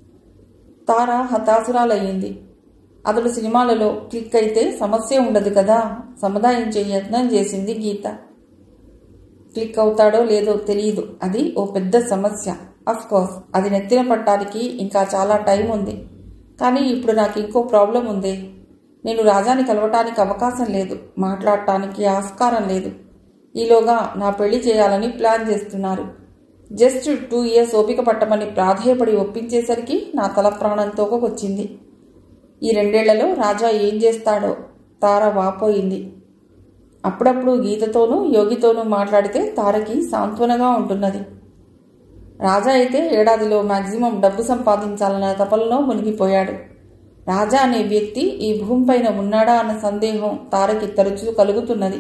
తార హతాసురాలయ్యింది అతడు సినిమాలలో క్లిక్ అయితే సమస్య ఉండదు కదా సముదాయించే యత్నం చేసింది గీత క్లిక్ అవుతాడో లేదో తెలియదు అది ఓ పెద్ద సమస్య అఫ్ కోర్స్ అది నెత్తిన పట్టడానికి ఇంకా చాలా టైం ఉంది కానీ ఇప్పుడు నాకు ఇంకో ప్రాబ్లం ఉంది నేను రాజాని కలవటానికి అవకాశం లేదు మాట్లాడటానికి ఆస్కారం లేదు ఈలోగా నా పెళ్లి చేయాలని ప్లాన్ చేస్తున్నారు జస్ట్ టూ ఇయర్స్ ఓపిక పట్టమని ప్రాధేయపడి ఒప్పించేసరికి నా తల ప్రాణం తోకకొచ్చింది ఈ రెండేళ్లలో రాజా ఏం చేస్తాడో తార వాపోయింది అప్పుడప్పుడు గీతతోనూ యోగితోనూ మాట్లాడితే తారకి సాంత్వనగా ఉంటున్నది రాజా అయితే ఏడాదిలో మాక్సిమం డబ్బు సంపాదించాలన్న తపనలో మునిగిపోయాడు రాజా అనే వ్యక్తి ఈ భూమిపైన ఉన్నాడా అన్న సందేహం తారకి తరచూ కలుగుతున్నది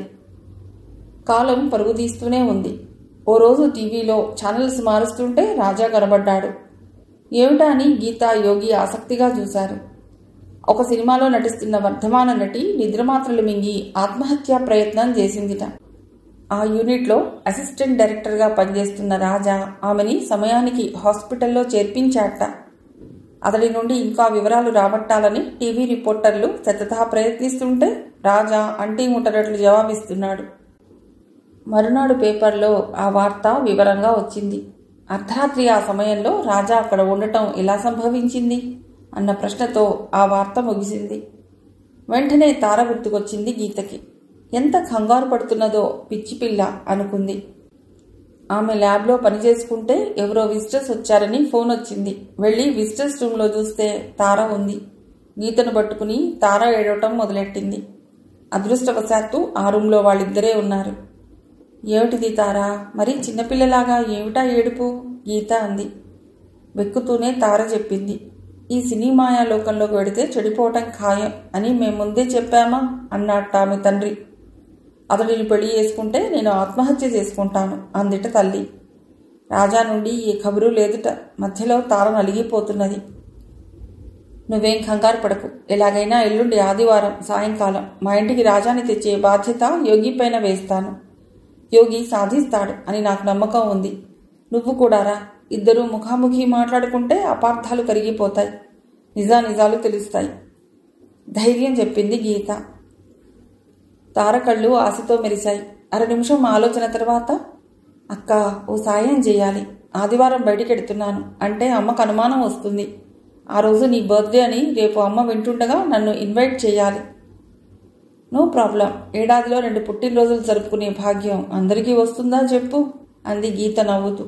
కాలం పరుగు తీస్తూనే ఉంది ఓ రోజు టీవీలో ఛానల్స్ మారుస్తుంటే రాజా కనబడ్డాడు ఏమిటా అని గీత యోగి ఆసక్తిగా చూశారు ఒక సినిమాలో నటిస్తున్న వర్ధమాన నటి నిద్రమాత్రలు మింగి ఆత్మహత్యా ప్రయత్నం చేసిందిట ఆ యూనిట్లో అసిస్టెంట్ డైరెక్టర్గా పనిచేస్తున్న రాజా ఆమెని సమయానికి హాస్పిటల్లో చేర్పించాట అతడి నుండి ఇంకా వివరాలు రాబట్టాలని టీవీ రిపోర్టర్లు శతథా ప్రయత్నిస్తుంటే రాజా అంటీ ముట్టనట్లు జవాబిస్తున్నాడు మరునాడు పేపర్లో ఆ వార్త వివరంగా వచ్చింది అర్ధరాత్రి ఆ సమయంలో రాజా అక్కడ ఉండటం ఎలా సంభవించింది అన్న ప్రశ్నతో ఆ వార్త ముగిసింది వెంటనే తార గుర్తుకొచ్చింది గీతకి ఎంత కంగారు పడుతున్నదో పిచ్చి పిల్ల అనుకుంది ఆమె ల్యాబ్లో పనిచేసుకుంటే ఎవరో విజిటర్స్ వచ్చారని ఫోన్ వచ్చింది వెళ్ళి విజిటర్స్ రూమ్లో చూస్తే తార ఉంది గీతను పట్టుకుని తార ఏడవటం మొదలెట్టింది అదృష్టవశాత్తు ఆ రూమ్లో వాళ్ళిద్దరే ఉన్నారు ఏమిటిది తారా మరి చిన్నపిల్లలాగా ఏమిటా ఏడుపు గీత అంది వెక్కుతూనే తార చెప్పింది ఈ సినీ మాయా లోకంలోకి వెడితే చెడిపోవటం ఖాయం అని మేము ముందే చెప్పామా అన్నట్ట ఆమె తండ్రి అతడిని పెళ్లి చేసుకుంటే నేను ఆత్మహత్య చేసుకుంటాను అందిట తల్లి రాజా నుండి ఏ కబురు లేదుట మధ్యలో తార నలిగిపోతున్నది నువ్వేం కంగారు పడకు ఎలాగైనా ఎల్లుండి ఆదివారం సాయంకాలం మా ఇంటికి రాజాని తెచ్చే బాధ్యత యోగి పైన వేస్తాను యోగి సాధిస్తాడు అని నాకు నమ్మకం ఉంది నువ్వు కూడా రా ఇద్దరూ ముఖాముఖి మాట్లాడుకుంటే అపార్థాలు కరిగిపోతాయి నిజా నిజాలు తెలుస్తాయి ధైర్యం చెప్పింది గీత తారకళ్ళు ఆశతో మెరిశాయి అర నిమిషం ఆలోచన తర్వాత అక్క ఓ సాయం చేయాలి ఆదివారం బయటికెడుతున్నాను అంటే అమ్మకు అనుమానం వస్తుంది ఆ రోజు నీ బర్త్డే అని రేపు అమ్మ వింటుండగా నన్ను ఇన్వైట్ చేయాలి నో ప్రాబ్లం ఏడాదిలో రెండు పుట్టినరోజులు జరుపుకునే భాగ్యం అందరికీ వస్తుందా చెప్పు అంది గీత నవ్వుతూ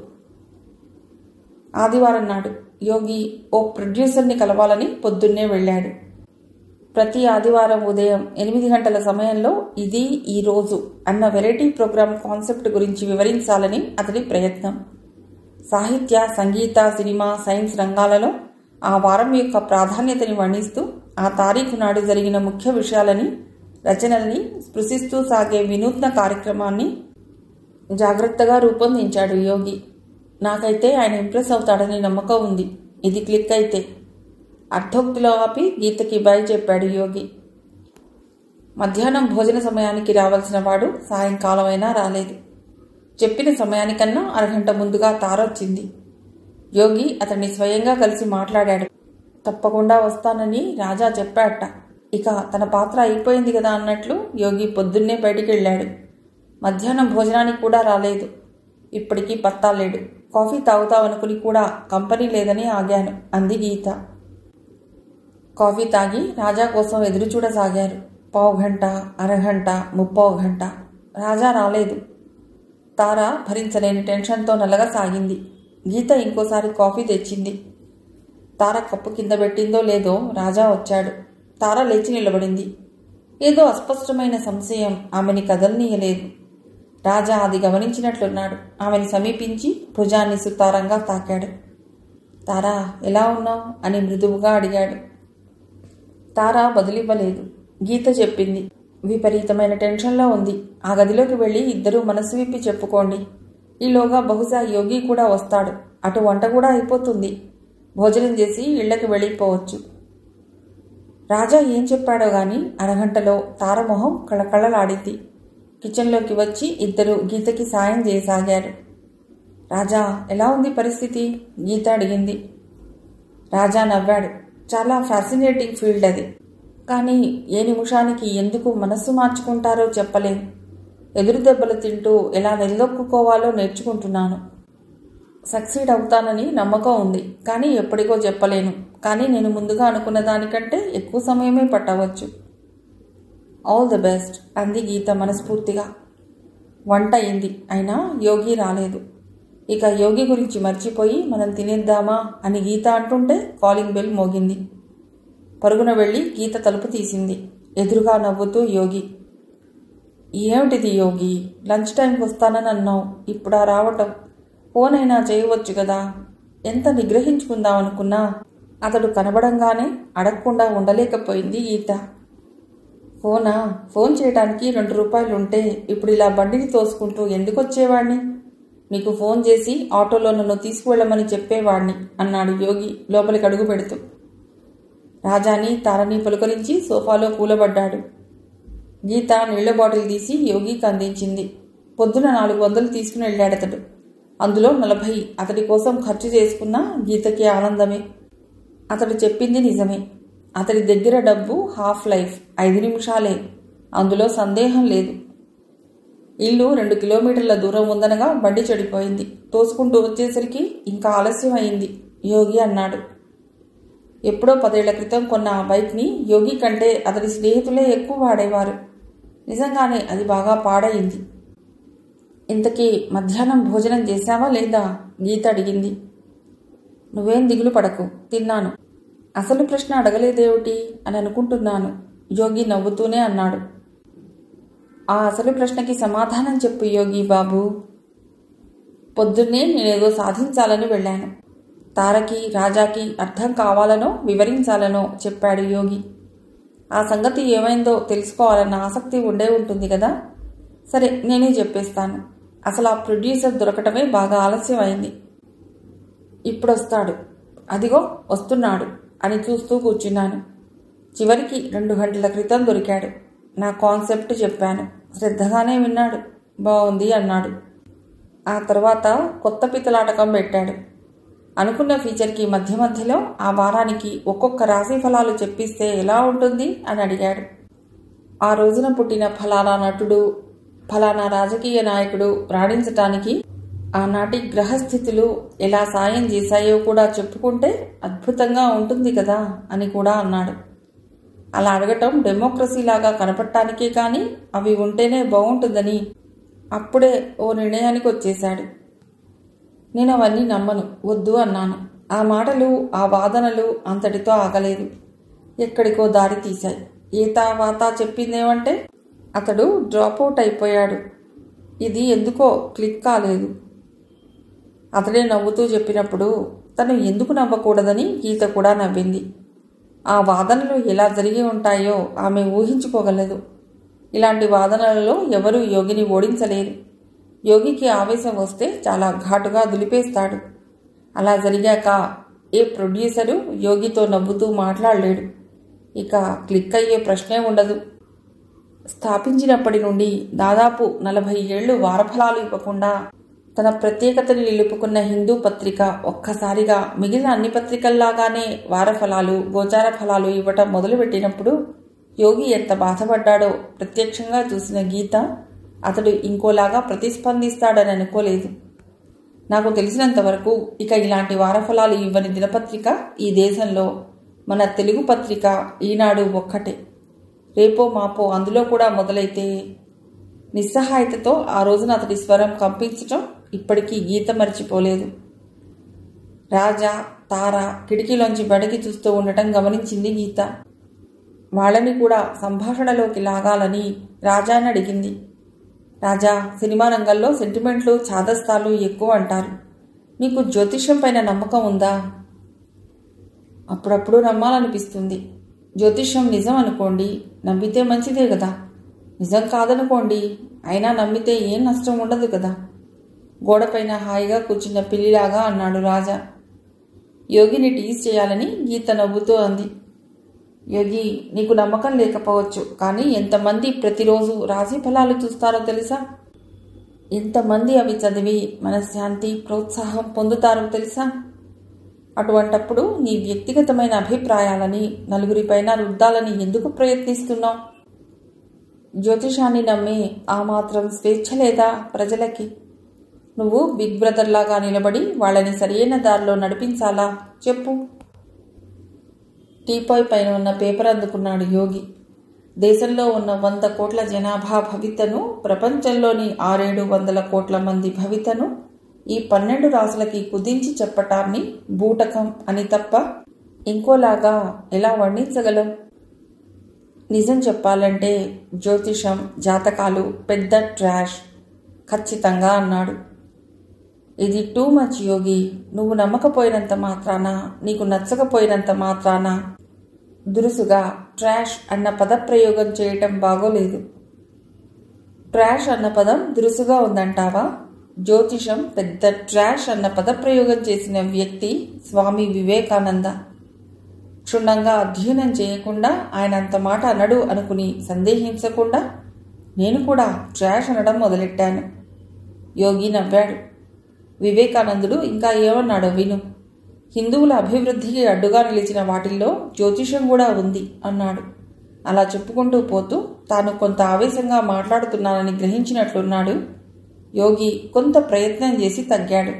ఆదివారం నాడు యోగి ఓ ప్రొడ్యూసర్ని కలవాలని పొద్దున్నే వెళ్ళాడు ప్రతి ఆదివారం ఉదయం ఎనిమిది గంటల సమయంలో ఇది ఈ రోజు అన్న వెరైటీ ప్రోగ్రాం కాన్సెప్ట్ గురించి వివరించాలని అతడి ప్రయత్నం సాహిత్య సంగీత సినిమా సైన్స్ రంగాలలో ఆ వారం యొక్క ప్రాధాన్యతని వర్ణిస్తూ ఆ తారీఖు నాడు జరిగిన ముఖ్య విషయాలని రచనల్ని స్పృశిస్తూ సాగే వినూత్న కార్యక్రమాన్ని జాగ్రత్తగా రూపొందించాడు యోగి నాకైతే ఆయన ఇంప్రెస్ అవుతాడని నమ్మకం ఉంది ఇది క్లిక్ అయితే అర్ధోక్తిలో ఆపి గీతకి బాయ్ చెప్పాడు యోగి మధ్యాహ్నం భోజన సమయానికి రావాల్సిన వాడు సాయంకాలమైనా రాలేదు చెప్పిన సమయానికన్నా అరగంట ముందుగా తారొచ్చింది యోగి అతన్ని స్వయంగా కలిసి మాట్లాడాడు తప్పకుండా వస్తానని రాజా చెప్పాట ఇక తన పాత్ర అయిపోయింది కదా అన్నట్లు యోగి పొద్దున్నే బయటికి వెళ్ళాడు మధ్యాహ్నం భోజనానికి కూడా రాలేదు ఇప్పటికీ పత్తా లేడు కాఫీ తాగుతావనుకుని కూడా కంపెనీ లేదని ఆగాను అంది గీత కాఫీ తాగి రాజా కోసం ఎదురు చూడసాగారు పావు గంట అరగంట ముప్పావు గంట రాజా రాలేదు తార భరించలేని టెన్షన్తో నల్లగా సాగింది గీత ఇంకోసారి కాఫీ తెచ్చింది తార కప్పు కింద పెట్టిందో లేదో రాజా వచ్చాడు తార లేచి నిలబడింది ఏదో అస్పష్టమైన సంశయం ఆమెని కదలనీయలేదు రాజా అది గమనించినట్లున్నాడు ఆమెని సమీపించి భుజాన్ని సుతారంగా తాకాడు తారా ఎలా ఉన్నావు అని మృదువుగా అడిగాడు తారా బదులివ్వలేదు గీత చెప్పింది విపరీతమైన టెన్షన్లో ఉంది ఆ గదిలోకి వెళ్ళి ఇద్దరూ మనసు విప్పి చెప్పుకోండి ఈలోగా బహుశా యోగి కూడా వస్తాడు అటు వంట కూడా అయిపోతుంది భోజనం చేసి ఇళ్లకి వెళ్ళిపోవచ్చు రాజా ఏం చెప్పాడో గాని అరగంటలో తారమొహం కళకళలాడింది కిచెన్లోకి వచ్చి ఇద్దరు గీతకి సాయం చేయసాగారు రాజా ఎలా ఉంది పరిస్థితి గీత అడిగింది రాజా నవ్వాడు చాలా ఫ్యాసినేటింగ్ ఫీల్డ్ అది కానీ ఏ నిమిషానికి ఎందుకు మనస్సు మార్చుకుంటారో చెప్పలేను ఎదురు దెబ్బలు తింటూ ఎలా నిలదొక్కుకోవాలో నేర్చుకుంటున్నాను సక్సీడ్ అవుతానని నమ్మకం ఉంది కానీ ఎప్పటికో చెప్పలేను కానీ నేను ముందుగా అనుకున్న దానికంటే ఎక్కువ సమయమే పట్టవచ్చు ఆల్ ది బెస్ట్ అంది గీత మనస్ఫూర్తిగా వంట అయింది అయినా యోగి రాలేదు ఇక యోగి గురించి మర్చిపోయి మనం తినేద్దామా అని గీత అంటుంటే కాలింగ్ బెల్ మోగింది పరుగున వెళ్ళి గీత తలుపు తీసింది ఎదురుగా నవ్వుతూ యోగి ఏమిటిది యోగి లంచ్ టైంకి వస్తానని అన్నావు ఇప్పుడా రావటం ఫోన్ అయినా చేయవచ్చు కదా ఎంత నిగ్రహించుకుందాం అనుకున్నా అతడు కనబడంగానే అడగకుండా ఉండలేకపోయింది గీత ఫోనా ఫోన్ చేయడానికి రెండు రూపాయలు ఉంటే ఇప్పుడు ఇలా బండిని తోసుకుంటూ ఎందుకు వచ్చేవాణ్ణి నీకు ఫోన్ చేసి ఆటోలో నన్ను తీసుకువెళ్ళమని చెప్పేవాణ్ణి అన్నాడు యోగి లోపలికి అడుగు పెడుతూ రాజాని తారని పులకరించి సోఫాలో కూలబడ్డాడు గీత నీళ్ల బాటిల్ తీసి యోగికి అందించింది పొద్దున నాలుగు వందలు తీసుకుని వెళ్ళాడతడు అందులో నలభై అతడి కోసం ఖర్చు చేసుకున్న గీతకి ఆనందమే అతడు చెప్పింది నిజమే అతడి దగ్గర డబ్బు హాఫ్ లైఫ్ ఐదు నిమిషాలే అందులో సందేహం లేదు ఇల్లు రెండు కిలోమీటర్ల దూరం ఉందనగా బండి చెడిపోయింది తోసుకుంటూ వచ్చేసరికి ఇంకా ఆలస్యం అయింది యోగి అన్నాడు ఎప్పుడో పదేళ్ల క్రితం కొన్న ఆ బైక్ని యోగి కంటే అతడి స్నేహితులే ఎక్కువ వాడేవారు నిజంగానే అది బాగా పాడయింది ఇంతకీ మధ్యాహ్నం భోజనం చేశావా లేదా గీత అడిగింది నువ్వేం దిగులు పడకు తిన్నాను అసలు ప్రశ్న అడగలేదేమిటి అని అనుకుంటున్నాను యోగి నవ్వుతూనే అన్నాడు ఆ అసలు ప్రశ్నకి సమాధానం చెప్పు యోగి బాబు పొద్దున్నే నేనేదో సాధించాలని వెళ్ళాను తారకి రాజాకి అర్థం కావాలనో వివరించాలనో చెప్పాడు యోగి ఆ సంగతి ఏమైందో తెలుసుకోవాలన్న ఆసక్తి ఉండే ఉంటుంది కదా సరే నేనే చెప్పేస్తాను అసలు ఆ ప్రొడ్యూసర్ దొరకటమే బాగా ఆలస్యం అయింది ఇప్పుడు వస్తాడు అదిగో వస్తున్నాడు అని చూస్తూ కూర్చున్నాను చివరికి రెండు గంటల క్రితం దొరికాడు నా కాన్సెప్ట్ చెప్పాను శ్రద్ధగానే విన్నాడు బాగుంది అన్నాడు ఆ తర్వాత కొత్త పితలాటకం పెట్టాడు అనుకున్న ఫీచర్కి మధ్య మధ్యలో ఆ వారానికి ఒక్కొక్క రాశి ఫలాలు చెప్పిస్తే ఎలా ఉంటుంది అని అడిగాడు ఆ రోజున పుట్టిన ఫలానా నటుడు ఫలానా రాజకీయ నాయకుడు రాణించటానికి ఆనాటి గ్రహస్థితులు ఎలా సాయం చేశాయో కూడా చెప్పుకుంటే అద్భుతంగా ఉంటుంది కదా అని కూడా అన్నాడు అలా అడగటం డెమోక్రసీ లాగా కనపడటానికే కానీ అవి ఉంటేనే బాగుంటుందని అప్పుడే ఓ నిర్ణయానికి వచ్చేశాడు నేను అవన్నీ నమ్మను వద్దు అన్నాను ఆ మాటలు ఆ వాదనలు అంతటితో ఆగలేదు ఎక్కడికో దారి తీశాయి ఈతా వాత చెప్పిందేమంటే అతడు డ్రాప్ అవుట్ అయిపోయాడు ఇది ఎందుకో క్లిక్ కాలేదు అతడే నవ్వుతూ చెప్పినప్పుడు తను ఎందుకు నవ్వకూడదని గీత కూడా నవ్వింది ఆ వాదనలు ఎలా జరిగి ఉంటాయో ఆమె ఊహించుకోగలదు ఇలాంటి వాదనలలో ఎవరూ యోగిని ఓడించలేరు యోగికి ఆవేశం వస్తే చాలా ఘాటుగా దులిపేస్తాడు అలా జరిగాక ఏ ప్రొడ్యూసరు యోగితో నవ్వుతూ మాట్లాడలేడు ఇక క్లిక్ అయ్యే ప్రశ్నే ఉండదు స్థాపించినప్పటి నుండి దాదాపు నలభై ఏళ్లు వారఫలాలు ఇవ్వకుండా తన ప్రత్యేకతని నిలుపుకున్న హిందూ పత్రిక ఒక్కసారిగా మిగిలిన అన్ని పత్రికల్లాగానే వారఫలాలు గోచార ఫలాలు ఇవ్వటం మొదలుపెట్టినప్పుడు యోగి ఎంత బాధపడ్డాడో ప్రత్యక్షంగా చూసిన గీత అతడు ఇంకోలాగా ప్రతిస్పందిస్తాడని అనుకోలేదు నాకు తెలిసినంత వరకు ఇక ఇలాంటి వారఫలాలు ఇవ్వని దినపత్రిక ఈ దేశంలో మన తెలుగు పత్రిక ఈనాడు ఒక్కటే రేపో మాపో అందులో కూడా మొదలైతే నిస్సహాయతతో ఆ రోజున అతడి స్వరం కంపించటం ఇప్పటికీ గీత మర్చిపోలేదు రాజా తార కిటికీలోంచి బయటికి చూస్తూ ఉండటం గమనించింది గీత వాళ్ళని కూడా సంభాషణలోకి లాగాలని రాజాని అడిగింది రాజా సినిమా రంగంలో సెంటిమెంట్లు ఛాదస్తాలు ఎక్కువ అంటారు నీకు జ్యోతిష్యం పైన నమ్మకం ఉందా అప్పుడప్పుడు నమ్మాలనిపిస్తుంది జ్యోతిష్యం నిజం అనుకోండి నమ్మితే మంచిదే కదా నిజం కాదనుకోండి అయినా నమ్మితే ఏం నష్టం ఉండదు కదా గోడపైన హాయిగా కూర్చున్న పిల్లిలాగా అన్నాడు రాజా యోగిని టీజ్ చేయాలని గీత నవ్వుతూ అంది యోగి నీకు నమ్మకం లేకపోవచ్చు కానీ ఎంతమంది ప్రతిరోజు రాశి ఫలాలు చూస్తారో తెలుసా ఎంతమంది అవి చదివి మనశ్శాంతి ప్రోత్సాహం పొందుతారో తెలుసా అటువంటప్పుడు నీ వ్యక్తిగతమైన అభిప్రాయాలని నలుగురిపైన రుద్దాలని ఎందుకు ప్రయత్నిస్తున్నావు జ్యోతిషాన్ని నమ్మి ఆ మాత్రం స్వేచ్ఛ లేదా ప్రజలకి నువ్వు బిగ్ బ్రదర్ లాగా నిలబడి వాళ్ళని సరైన దారిలో నడిపించాలా చెప్పు టీపాయ్ పైన ఉన్న పేపర్ అందుకున్నాడు యోగి దేశంలో ఉన్న వంద కోట్ల జనాభా భవితను ప్రపంచంలోని ఆరేడు వందల కోట్ల మంది భవితను ఈ పన్నెండు రాసులకి కుదించి చెప్పటాన్ని బూటకం అని తప్ప ఇంకోలాగా ఎలా వర్ణించగలం నిజం చెప్పాలంటే జ్యోతిషం జాతకాలు పెద్ద ట్రాష్ ఖచ్చితంగా అన్నాడు ఇది టూ మచ్ యోగి నువ్వు నమ్మకపోయినంత మాత్రాన నీకు నచ్చకపోయినంత మాత్రాన దురుసుగా ట్రాష్ అన్న పదప్రయోగం చేయటం బాగోలేదు ట్రాష్ అన్న పదం దురుసుగా ఉందంటావా జ్యోతిషం పెద్ద ట్రాష్ అన్న పదప్రయోగం చేసిన వ్యక్తి స్వామి వివేకానంద క్షుణ్ణంగా అధ్యయనం చేయకుండా ఆయన అంత మాట అనడు అనుకుని సందేహించకుండా నేను కూడా ట్రాష్ అనడం మొదలెట్టాను యోగి నవ్వాడు వివేకానందుడు ఇంకా ఏమన్నాడో విను హిందువుల అభివృద్ధికి అడ్డుగా నిలిచిన వాటిల్లో జ్యోతిషం కూడా ఉంది అన్నాడు అలా చెప్పుకుంటూ పోతూ తాను కొంత ఆవేశంగా మాట్లాడుతున్నానని గ్రహించినట్లున్నాడు యోగి కొంత ప్రయత్నం చేసి తగ్గాడు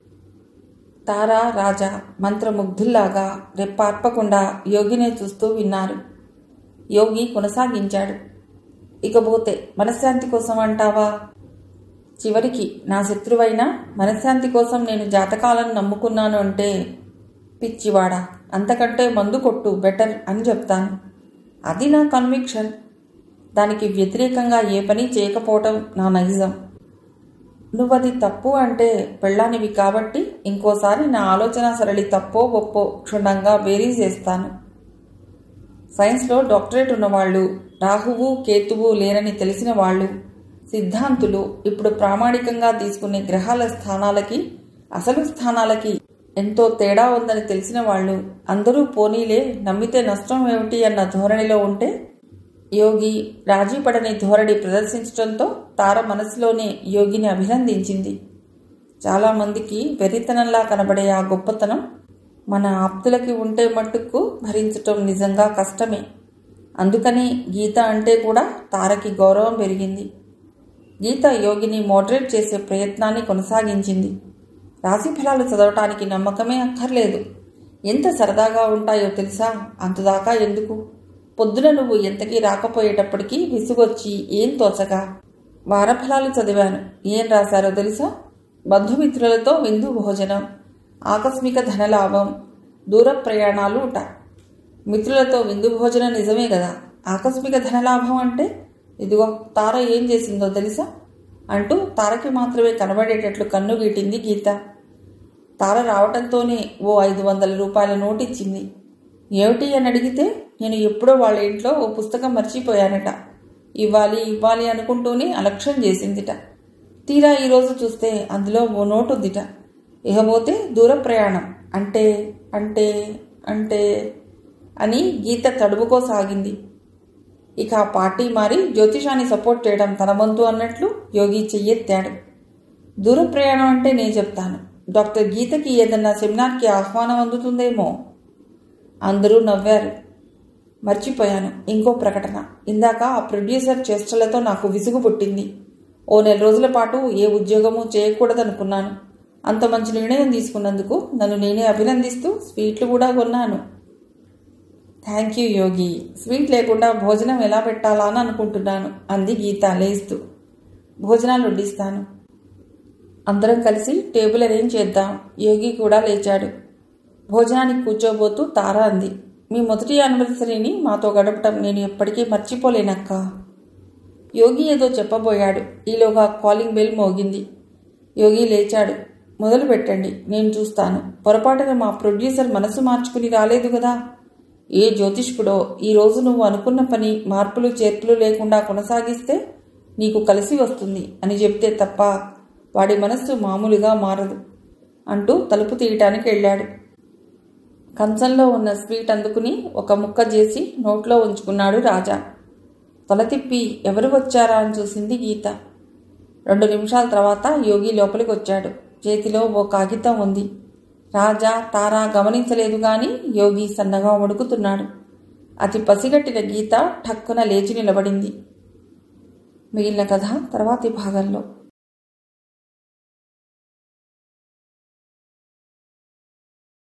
తారా రాజా మంత్రముగ్ధుల్లాగా రెప్పార్పకుండా యోగినే చూస్తూ విన్నారు యోగి కొనసాగించాడు ఇకపోతే మనశ్శాంతి కోసం అంటావా చివరికి నా శత్రువైనా మనశ్శాంతి కోసం నేను జాతకాలను నమ్ముకున్నాను అంటే పిచ్చివాడా అంతకంటే మందు కొట్టు బెటర్ అని చెప్తాను అది నా కన్విక్షన్ దానికి వ్యతిరేకంగా ఏ పని చేయకపోవటం నా నైజం నువ్వది తప్పు అంటే పెళ్ళానివి కాబట్టి ఇంకోసారి నా ఆలోచన సరళి తప్పో ఒప్పో క్షుణ్ణంగా బేరీ చేస్తాను సైన్స్లో డాక్టరేట్ ఉన్నవాళ్ళు రాహువు కేతువు లేరని తెలిసిన వాళ్ళు సిద్ధాంతులు ఇప్పుడు ప్రామాణికంగా తీసుకునే గ్రహాల స్థానాలకి అసలు స్థానాలకి ఎంతో తేడా ఉందని తెలిసిన వాళ్ళు అందరూ పోనీలే నమ్మితే నష్టం ఏమిటి అన్న ధోరణిలో ఉంటే యోగి రాజీ పడని ధోరణి ప్రదర్శించడంతో తార మనసులోనే యోగిని అభినందించింది చాలామందికి వెరితనంలా కనబడే ఆ గొప్పతనం మన ఆప్తులకి ఉంటే మట్టుకు భరించటం నిజంగా కష్టమే అందుకని గీత అంటే కూడా తారకి గౌరవం పెరిగింది గీత యోగిని మోడరేట్ చేసే ప్రయత్నాన్ని కొనసాగించింది రాశి ఫలాలు చదవటానికి నమ్మకమే అక్కర్లేదు ఎంత సరదాగా ఉంటాయో తెలుసా అంతదాకా ఎందుకు పొద్దున నువ్వు ఎంతకీ రాకపోయేటప్పటికీ విసుగొచ్చి ఏం తోచగా వారఫలాలు చదివాను ఏం రాశారో తెలుసా బంధుమిత్రులతో విందు భోజనం ఆకస్మిక ధనలాభం దూర ప్రయాణాలు ఉట మిత్రులతో విందు భోజనం నిజమే కదా ఆకస్మిక ధనలాభం అంటే ఇదిగో తార ఏం చేసిందో తెలుసా అంటూ తారకి మాత్రమే కనబడేటట్లు కన్ను గీటింది గీత తార రావటంతోనే ఓ ఐదు వందల రూపాయల నోటు ఇచ్చింది ఏమిటి అని అడిగితే నేను ఎప్పుడో వాళ్ళ ఇంట్లో ఓ పుస్తకం మర్చిపోయానట ఇవ్వాలి ఇవ్వాలి అనుకుంటూనే అలక్ష్యం చేసిందిట తీరా ఈరోజు చూస్తే అందులో ఓ నోటు ఉందిట ఇకపోతే దూర ప్రయాణం అంటే అంటే అంటే అని గీత తడుముకోసాగింది ఇక ఆ పార్టీ మారి జ్యోతిషాన్ని సపోర్ట్ చేయడం తన వంతు అన్నట్లు యోగి చెయ్యెత్తాడు దూర ప్రయాణం అంటే నేను చెప్తాను డాక్టర్ గీతకి ఏదన్నా సెమినార్కి ఆహ్వానం అందుతుందేమో అందరూ నవ్వారు మర్చిపోయాను ఇంకో ప్రకటన ఇందాక ఆ ప్రొడ్యూసర్ చేష్టలతో నాకు విసుగు పుట్టింది ఓ నెల రోజుల పాటు ఏ ఉద్యోగము చేయకూడదనుకున్నాను అంత మంచి నిర్ణయం తీసుకున్నందుకు నన్ను నేనే అభినందిస్తూ స్వీట్లు కూడా కొన్నాను థ్యాంక్ యూ యోగి స్వీట్ లేకుండా భోజనం ఎలా పెట్టాలా అని అనుకుంటున్నాను అంది గీత లేస్తూ భోజనాలు వడ్డిస్తాను అందరం కలిసి టేబుల్ అరేంజ్ చేద్దాం యోగి కూడా లేచాడు భోజనానికి కూర్చోబోతూ తార అంది మీ మొదటి యానివర్సరీని మాతో గడపటం నేను ఎప్పటికీ మర్చిపోలేనక్క యోగి ఏదో చెప్పబోయాడు ఈలోగా కాలింగ్ బెల్ మోగింది యోగి లేచాడు మొదలు పెట్టండి నేను చూస్తాను పొరపాటున మా ప్రొడ్యూసర్ మనసు మార్చుకుని రాలేదు కదా ఏ జ్యోతిష్కుడో ఈరోజు నువ్వు అనుకున్న పని మార్పులు చేర్పులు లేకుండా కొనసాగిస్తే నీకు కలిసి వస్తుంది అని చెప్తే తప్ప వాడి మనస్సు మామూలుగా మారదు అంటూ తలుపు తీయటానికి వెళ్ళాడు కంచంలో ఉన్న స్వీట్ అందుకుని ఒక ముక్క చేసి నోట్లో ఉంచుకున్నాడు రాజా తల తిప్పి ఎవరు వచ్చారా అని చూసింది గీత రెండు నిమిషాల తర్వాత యోగి లోపలికి వచ్చాడు చేతిలో ఓ కాగితం ఉంది రాజా తారా గమనించలేదు గాని యోగి సన్నగా వణుకుతున్నాడు అతి పసిగట్టిన గీత ఠక్కున లేచి నిలబడింది మిగిలిన కథ తర్వాతి భాగంలో